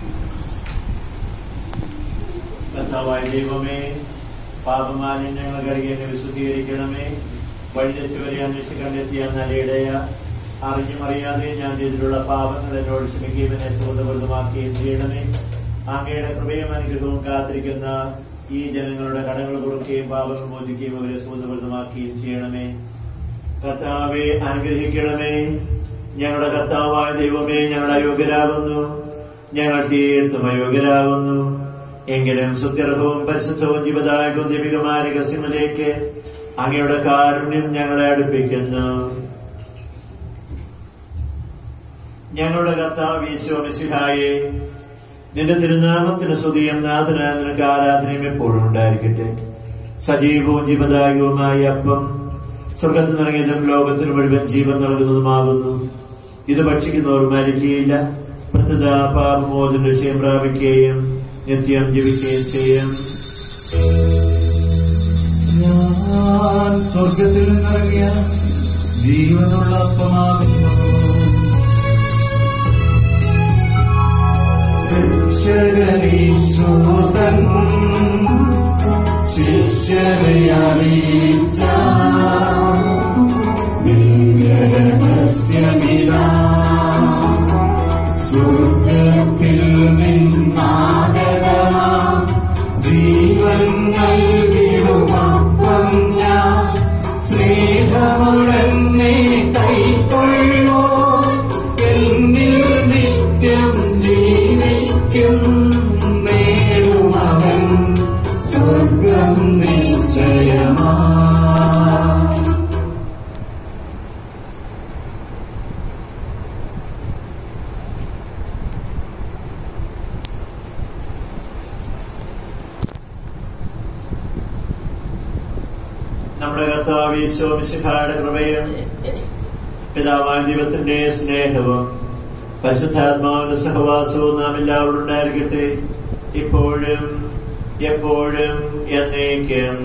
കർത്താവായ ദൈവമേ പാപമാലിന്യങ്ങൾ കരുകി എന്നെ വിശുദ്ധീകരിക്കണമേ വഴിതെറ്റുവരെ അന്വേഷിച്ച് കണ്ടെത്തിയ നല്ല ഇടയ അറിഞ്ഞും അറിയാതെ ഞാൻ ചെയ്തിട്ടുള്ള പാപങ്ങൾ എന്നോട് ക്ഷമിക്കുകയും എന്നെ സുഗന്ധപ്രദമാക്കുകയും ചെയ്യണമേ അങ്ങയുടെ കൃപയും അനുഗ്രഹവും കാത്തിരിക്കുന്ന ഈ ജനങ്ങളുടെ കടങ്ങൾ കുറയ്ക്കുകയും പാപങ്ങൾ മോചിക്കുകയും അവരെ സുഗന്ധപ്രദമാക്കുകയും ചെയ്യണമേ കർത്താവെ അനുഗ്രഹിക്കണമേ ഞങ്ങളുടെ കർത്താവായ ദൈവമേ ഞങ്ങൾ അയോഗ്യരാകുന്നു ഞങ്ങൾ തീർത്തും അയോഗ്യരാകുന്നു എങ്കിലും സുത്യർഹവും പരിശുദ്ധവും ജീവദായകവും ദൈവികമായ രഹസ്യങ്ങളിലേക്ക് അങ്ങയുടെ കാരുണ്യം ഞങ്ങളെ അടുപ്പിക്കുന്നു ഞങ്ങളുടെ കർത്താവ് ഈശോ മിശിഹായെ നിന്റെ തിരുനാമത്തിന് സ്തുതിയും നാഥനായ നിനക്ക് ആരാധനയും എപ്പോഴും ഉണ്ടായിരിക്കട്ടെ സജീവവും ജീവദായകവുമായ അപ്പം സ്വർഗത്തിൽ നിറങ്ങിയതും ലോകത്തിന് മുഴുവൻ ജീവൻ നൽകുന്നതുമാകുന്നു ഇത് ഭക്ഷിക്കുന്നവർ മരിക്കുകയില്ല പ്രത്യത പാപമോചന വിഷയം പ്രാപിക്കുകയും നിത്യം ജീവിക്കുകയും ചെയ്യും ഞാൻ സ്വർഗത്തിൽ നിന്നിറങ്ങിയ ജീവനുള്ള അപ്പമാകുന്നു രക്ഷകനീശോതൻ ശിഷ്യരെ അറിയിച്ച ദിവ്യരഹസ്യമിതാ സ്വർഗത്തിൽ നിന്നാഗതമാം ജീവൻ നൽകിടുമപ്പം ഞാൻ സ്നേഹമുടനെ കൈക്കൊള്ളോ എന്നിൽ നിത്യം ജീവിക്കും നേടുമവൻ സ്വർഗം നിശ്ചയമാ നമ്മുടെ കർത്താവ് ഈശോ മിശിഹായുടെ കൃപയും പിതാവായ ദൈവത്തിന്റെ സ്നേഹവും പരിശുദ്ധാത്മാവിന്റെ സഹവാസവും നാം എല്ലാവരും ഉണ്ടായിരിക്കട്ടെ ഇപ്പോഴും എപ്പോഴും എന്നേക്കും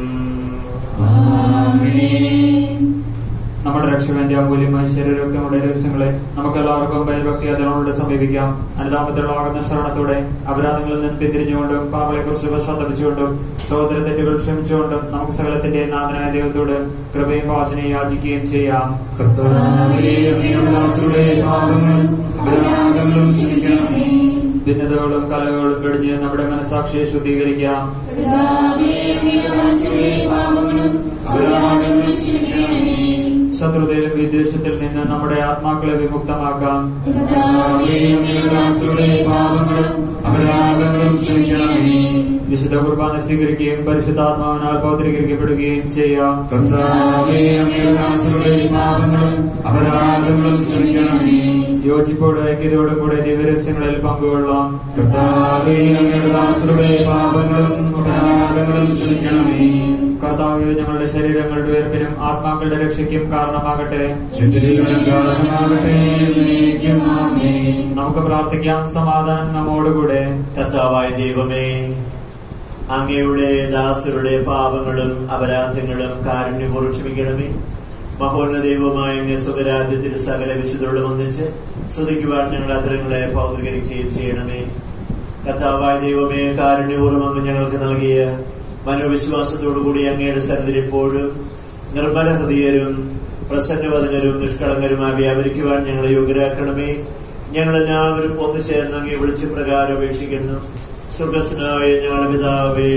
നമ്മുടെ രക്ഷകന്റെ അമൂല്യമായ ശരീരരക്തങ്ങളുടെ രഹസ്യങ്ങളെ നമുക്ക് എല്ലാവർക്കും ഭയഭക്തി അതിനോട് സമീപിക്കാം അനുതാപത്തിലുള്ളാകുന്ന ശരണത്തോടെ അപരാധങ്ങളിൽ നിന്ന് പിന്തിരിഞ്ഞുകൊണ്ടും പാപങ്ങളെ കുറിച്ച് പശ്ചാത്തപിച്ചുകൊണ്ടും സഹോദര തെറ്റുകൾ ക്ഷമിച്ചുകൊണ്ടും നമുക്ക് സകലത്തിന്റെ നാഥനായ ദൈവത്തോട് കൃപയും വാസനയും യാചിക്കുകയും ചെയ്യാം കർത്താവേ അങ്ങയുടെ ദാസരുടെ പാപങ്ങളും അപരാധങ്ങളും ക്ഷമിക്കണമേ ഭിന്നതകളും കലകളും വെടിഞ്ഞ് നമ്മുടെ മനസാക്ഷിയെ ശുദ്ധീകരിക്കാം കർത്താവേ അങ്ങയുടെ ദാസരുടെ പാപങ്ങളും അപരാധങ്ങളും ക്ഷമിക്കണമേ ശത്രുതയിലും വിദ്വേഷത്തിൽ നിന്ന് നമ്മുടെ ആത്മാക്കളെ വിമുക്തമാക്കാം കർത്താവേ അങ്ങയുടെ ദാസരുടെ പാപങ്ങളും അപരാധങ്ങളും ക്ഷമിക്കണമേ വിശുദ്ധ കുർബാന സ്വീകരിക്കുകയും പരിശുദ്ധാത്മാവിനാൽ പൗത്രീകരിക്കപ്പെടുകയും ചെയ്യാം കർത്താവേ അങ്ങയുടെ ദാസരുടെ പാപങ്ങളും അപരാധങ്ങളും ക്ഷമിക്കണമേ യോജിപ്പോടെ ഐക്യതയോടും കൂടെ ദിവരസ്യങ്ങളിൽ പങ്കുകൊള്ളാം കർത്താവേ അങ്ങയുടെ ദാസരുടെ പാപങ്ങളും അപരാധങ്ങളും ക്ഷമിക്കണമേ കർത്താവ് ഞങ്ങളുടെ ശരീരങ്ങളുടെ ഉയർപ്പിനും ആത്മാക്കളുടെ രക്ഷയ്ക്കും കാരണമാകട്ടെ നിത്യജീവനം കാരണമാകട്ടെ എന്നേക്കും ആമേൻ നമുക്ക് പ്രാർത്ഥിക്കാം സമാധാനം നമ്മോടുകൂടെ കർത്താവായ ദൈവമേ അങ്ങയുടെ ദാസരുടെ പാപങ്ങളും അപരാധങ്ങളും കാരുണ്യപൂർവ്വം ക്ഷമിക്കണമേ മഹോന്ന ദൈവമായ അങ്ങ് സുഖരാജ്യത്തിൽ സകല വിശുദ്ധരോടും ഒന്നിച്ച് സ്തുതിക്കുവാൻ ഞങ്ങൾ അത്തരങ്ങളെ പൗത്രീകരിക്കുകയും ചെയ്യണമേ കർത്താവായ ദൈവമേ കാരുണ്യപൂർവ്വം അങ്ങ് ഞങ്ങൾക്ക് നൽകിയ മനോവിശ്വാസത്തോടുകൂടി അങ്ങയുടെ സന്നിധിയിൽ എപ്പോഴും നിർമ്മല ഹൃദയരും പ്രസന്നവദനരും നിഷ്കളങ്കരുമായി വ്യാപരിക്കുവാൻ ഞങ്ങളെ യോഗ്യരാക്കണമേ ഞങ്ങളെല്ലാവരും ഒന്നു ചേർന്ന് അങ്ങേ വിളിച്ചു പ്രകാരം അപേക്ഷിക്കുന്നു സ്വർഗസ്നായ ഞങ്ങളുടെ പിതാവേ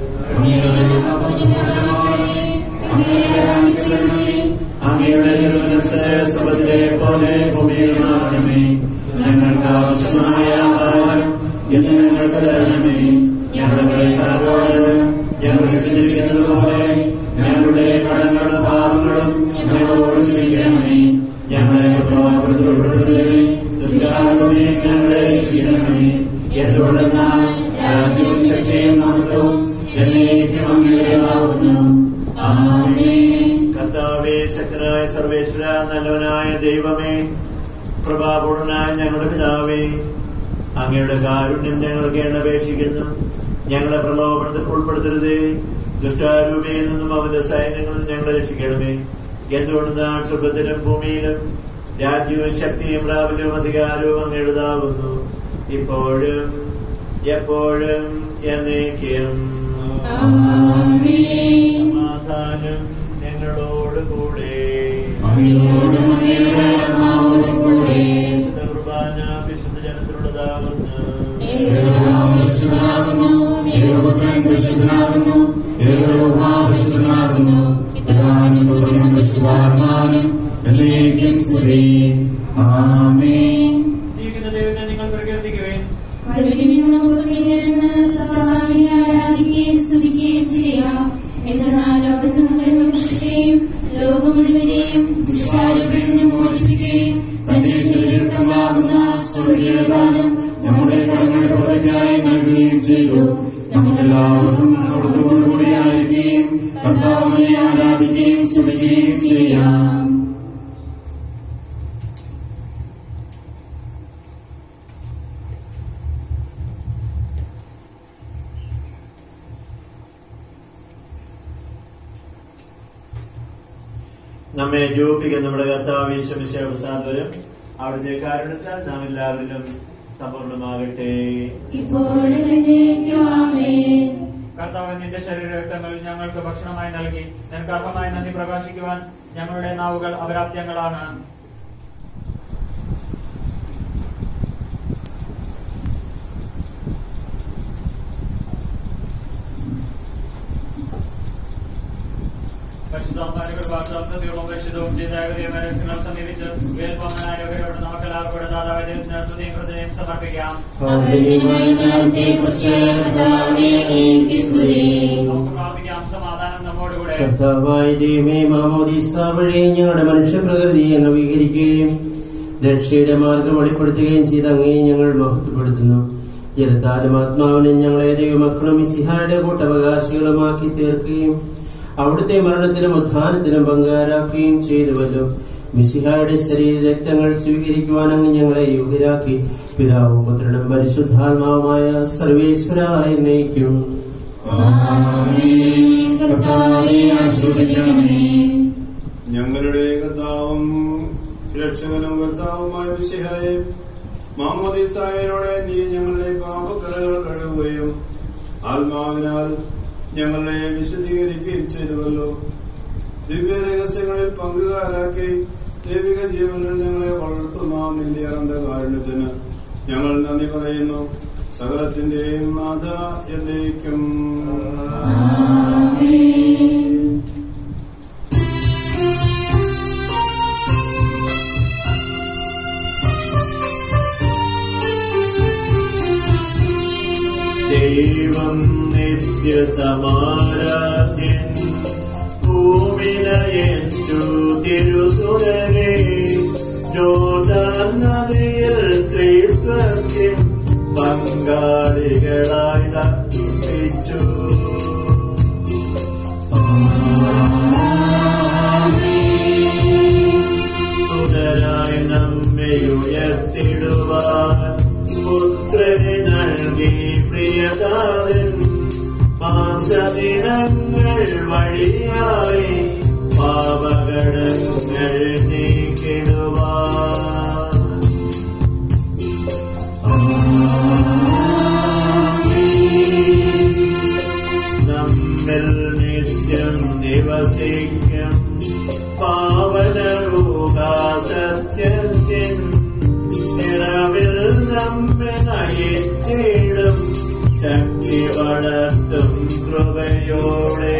അങ്ങയുടെ തിരുമനസ് സുഖത്തിലെ പോലെ ഭൂമിയിലുമാകണമേ ഞങ്ങൾക്ക് ആവശ്യമായ ആഹാരം എന്ന് ഞങ്ങൾക്ക് തരണമേ ഞങ്ങളുടെ കടക്കാരോട് ഞങ്ങൾ ക്ഷണിക്കുന്നത് പോലെ ഞങ്ങളുടെ കടങ്ങളും പാപങ്ങളും ഞങ്ങളോട് ക്ഷമിക്കണമേ ഞങ്ങളെ പ്രഭാവപ്പെടുത്തപ്പെടുത്തേ ദുഷ്ടാരൂപേ ഞങ്ങളെ രക്ഷിക്കണമേ എന്തുകൊണ്ടെന്നാൽ രാജ്യവും ശക്തിയും മഹത്വവും എന്നേക്കും അങ്ങയുടേതാവുന്നു ആമേൻ കർത്താവേ ശക്തനായ സർവേശ്വര നല്ലവനായ ദൈവമേ കൃപാപൂർണനായ ഞങ്ങളുടെ പിതാവേ അങ്ങയുടെ കാരുണ്യം ഞങ്ങൾക്ക് അപേക്ഷിക്കുന്നു ഞങ്ങളെ പ്രലോഭനത്തിൽ ഉൾപ്പെടുത്തരുതേ ദുഷ്ടാരൂപയിൽ നിന്നും അവന്റെ സൈന്യങ്ങളിൽ നിന്ന് ഞങ്ങളെ രക്ഷിക്കണമേ എന്തുകൊണ്ടെന്നാൽ സ്വർഗത്തിലും ഭൂമിയിലും രാജ്യവും ശക്തിയും പ്രാബല്യവും അധികാരവും അങ്ങയുടേതാകുന്നു ഇപ്പോഴും എപ്പോഴും എന്നേക്കും സമാധാനം ഞങ്ങളോട് കൂടെ അങ്ങയോടും അങ്ങയുടെ ആത്മാവോടും കൂടെ വിശുദ്ധ കുർബാന വിശുദ്ധ ജനത്തിലുള്ളതാകുന്നു ഏകപിതാവ് പരിശുദ്ധനാകുന്നു ഏകപുത്രൻ പരിശുദ്ധനാകുന്നു ഏകരൂപ പരിശുദ്ധനാകുന്നു പിതാവിനും പുത്രനും പരിശുദ്ധാത്മാവിനും എന്നേക്കും സ്തുതി ആമേൻ ജീവിക്കുന്ന ദൈവത്തെ നിങ്ങൾ പ്രകീർത്തിക്കുവേൻ വരുവിനും നമുക്ക് ചേർന്ന് കർത്താവിനെ ആരാധിക്കുകയും സ്തുതിക്കുകയും ചെയ്യാം എന്നാൽ അവിടുന്ന് മുഴുവൻ മനുഷ്യരെയും ലോകം മുഴുവനെയും ദുഷ്ടാരൂപിൽ നിന്ന് മോചിപ്പിക്കുകയും തന്റെ ശരീരത്തമാകുന്ന സ്വർഗീയദാനം നമ്മുടെ കടങ്ങളുടെ പുറത്തേക്കായി നൽകുകയും ചെയ്തു നമുക്കെല്ലാവർക്കും അവിടുത്തോടുകൂടിയായിരിക്കുകയും കർത്താവിനെ ആരാധിക്കുകയും സ്തുതിക്കുകയും ചെയ്യാം നമ്മെ ജോപിക്കുന്ന നമ്മുടെ കർത്താവ് ശമിശാവസാദവരും അവിടുത്തെ കാരണത്താൽ നാം എല്ലാവരിലും സമ്പൂർണ്ണമാകട്ടെ ഇപ്പോഴും എന്നേക്കും ആമേൻ കർത്താവ് നിന്റെ ശരീരരക്തങ്ങൾ ഞങ്ങൾക്ക് ഭക്ഷണമായി നൽകി നിനക്ക് അർഹമായി നന്ദി പ്രകാശിക്കുവാൻ ഞങ്ങളുടെ നാവുകൾ അപരാപ്യങ്ങളാണ് പരിശുദ്ധാത്മാരുടെ വാർത്താസത്യവും പരിശുദ്ധവും ചെയ്ത ഏകദൈവമായ രഹസ്യങ്ങൾ സമീപിച്ച് വേൽപ്പമനായ രോഗരോട് നമുക്ക് എല്ലാവർക്കും ദാതാവായ ദൈവത്തിന് സ്തുതിയും ഹൃദയം സമർപ്പിക്കാം ആദരണീയമായ നാമത്തെക്കുറിച്ച് കർത്താവേ അങ്ങേക്ക് സ്തുതി നമുക്ക് പ്രാർത്ഥിക്കാം സമാധാനം നമ്മോടുകൂടെ കർത്താവായ ദൈവമേ മാമോദീസ വഴി ഞങ്ങളുടെ മനുഷ്യപ്രകൃതിയെ നവീകരിക്കുകയും രക്ഷയുടെ മാർഗം വെളിപ്പെടുത്തുകയും ചെയ്ത അങ്ങേ ഞങ്ങൾ മഹത്വപ്പെടുത്തുന്നു ജലത്താലും ആത്മാവിനും ഞങ്ങളെ ദൈവമക്കളും ഇസിഹായുടെ കൂട്ടവകാശികളുമാക്കി തീർക്കുകയും അവിടുത്തെ മരണത്തിലും ഉത്ഥാനത്തിലും പങ്കാരാക്കുകയും ചെയ്തുവല്ലോ മിസിഹായുടെ ശരീര രക്തങ്ങൾ സ്വീകരിക്കുവാൻ അങ്ങ് ഞങ്ങളെ യോഗ്യരാക്കി പിതാവും പുത്രനും പരിശുദ്ധാത്മാവുമായ സർവേശ്വരായ നയിക്കും ആമേൻ കർത്താവെ ആശ്രദിക്കണമേ ഞങ്ങളുടെ കർത്താവും രക്ഷകനും കർത്താവുമായ വിശയായ മാമോദിസായനോടെ നീ ഞങ്ങളുടെ പാപക്കറകൾ കഴുകുകയും ആത്മാവിനാൽ ഞങ്ങളെ വിശദീകരിക്കുകയും ചെയ്തുവല്ലോ ദിവ്യ രഹസ്യങ്ങളിൽ പങ്കുകാരാക്കി ദൈവിക ജീവനിൽ ഞങ്ങളെ വളർത്തുന്ന നിന്റെ അനന്തകാരുണ്യത്തിന് ഞങ്ങൾ നന്ദി പറയുന്നു സകലത്തിന്റെയും നാഥ എന്നേക്കും ദൈവം നിത്യസമാരാധ്യൻ ഭൂമിലയച്ചു തിരുസുരനെ ജോർദാൻ നദിയിൽ ത്രിത്വത്തിൽ പങ്കാളികളായി നടത്തിച്ചു സുതരായി നമ്മെ ഉയർത്തിടുവാൻ പുത്രനെ നൽകി പ്രിയതാതൻ മാംസദിനങ്ങൾ വഴിയായി പാപകടങ്ങൾ നീക്കിടുവാൻ നമ്മെ നയിച്ചിടും ശക്തി വളർത്തും കൃപയോടെ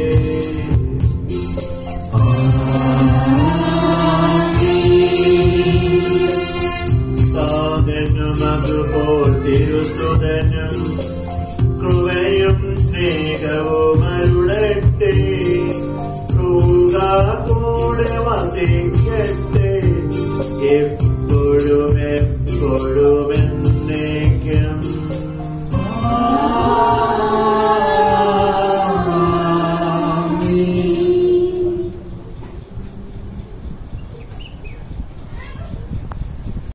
താതനും അതുപോൽ തിരുസുതനും കൃപയും സ്നേഹവും അരുളട്ടെ കൂടെ വസിക്കട്ടെ എപ്പോഴും എപ്പോഴും എന്നേക്കും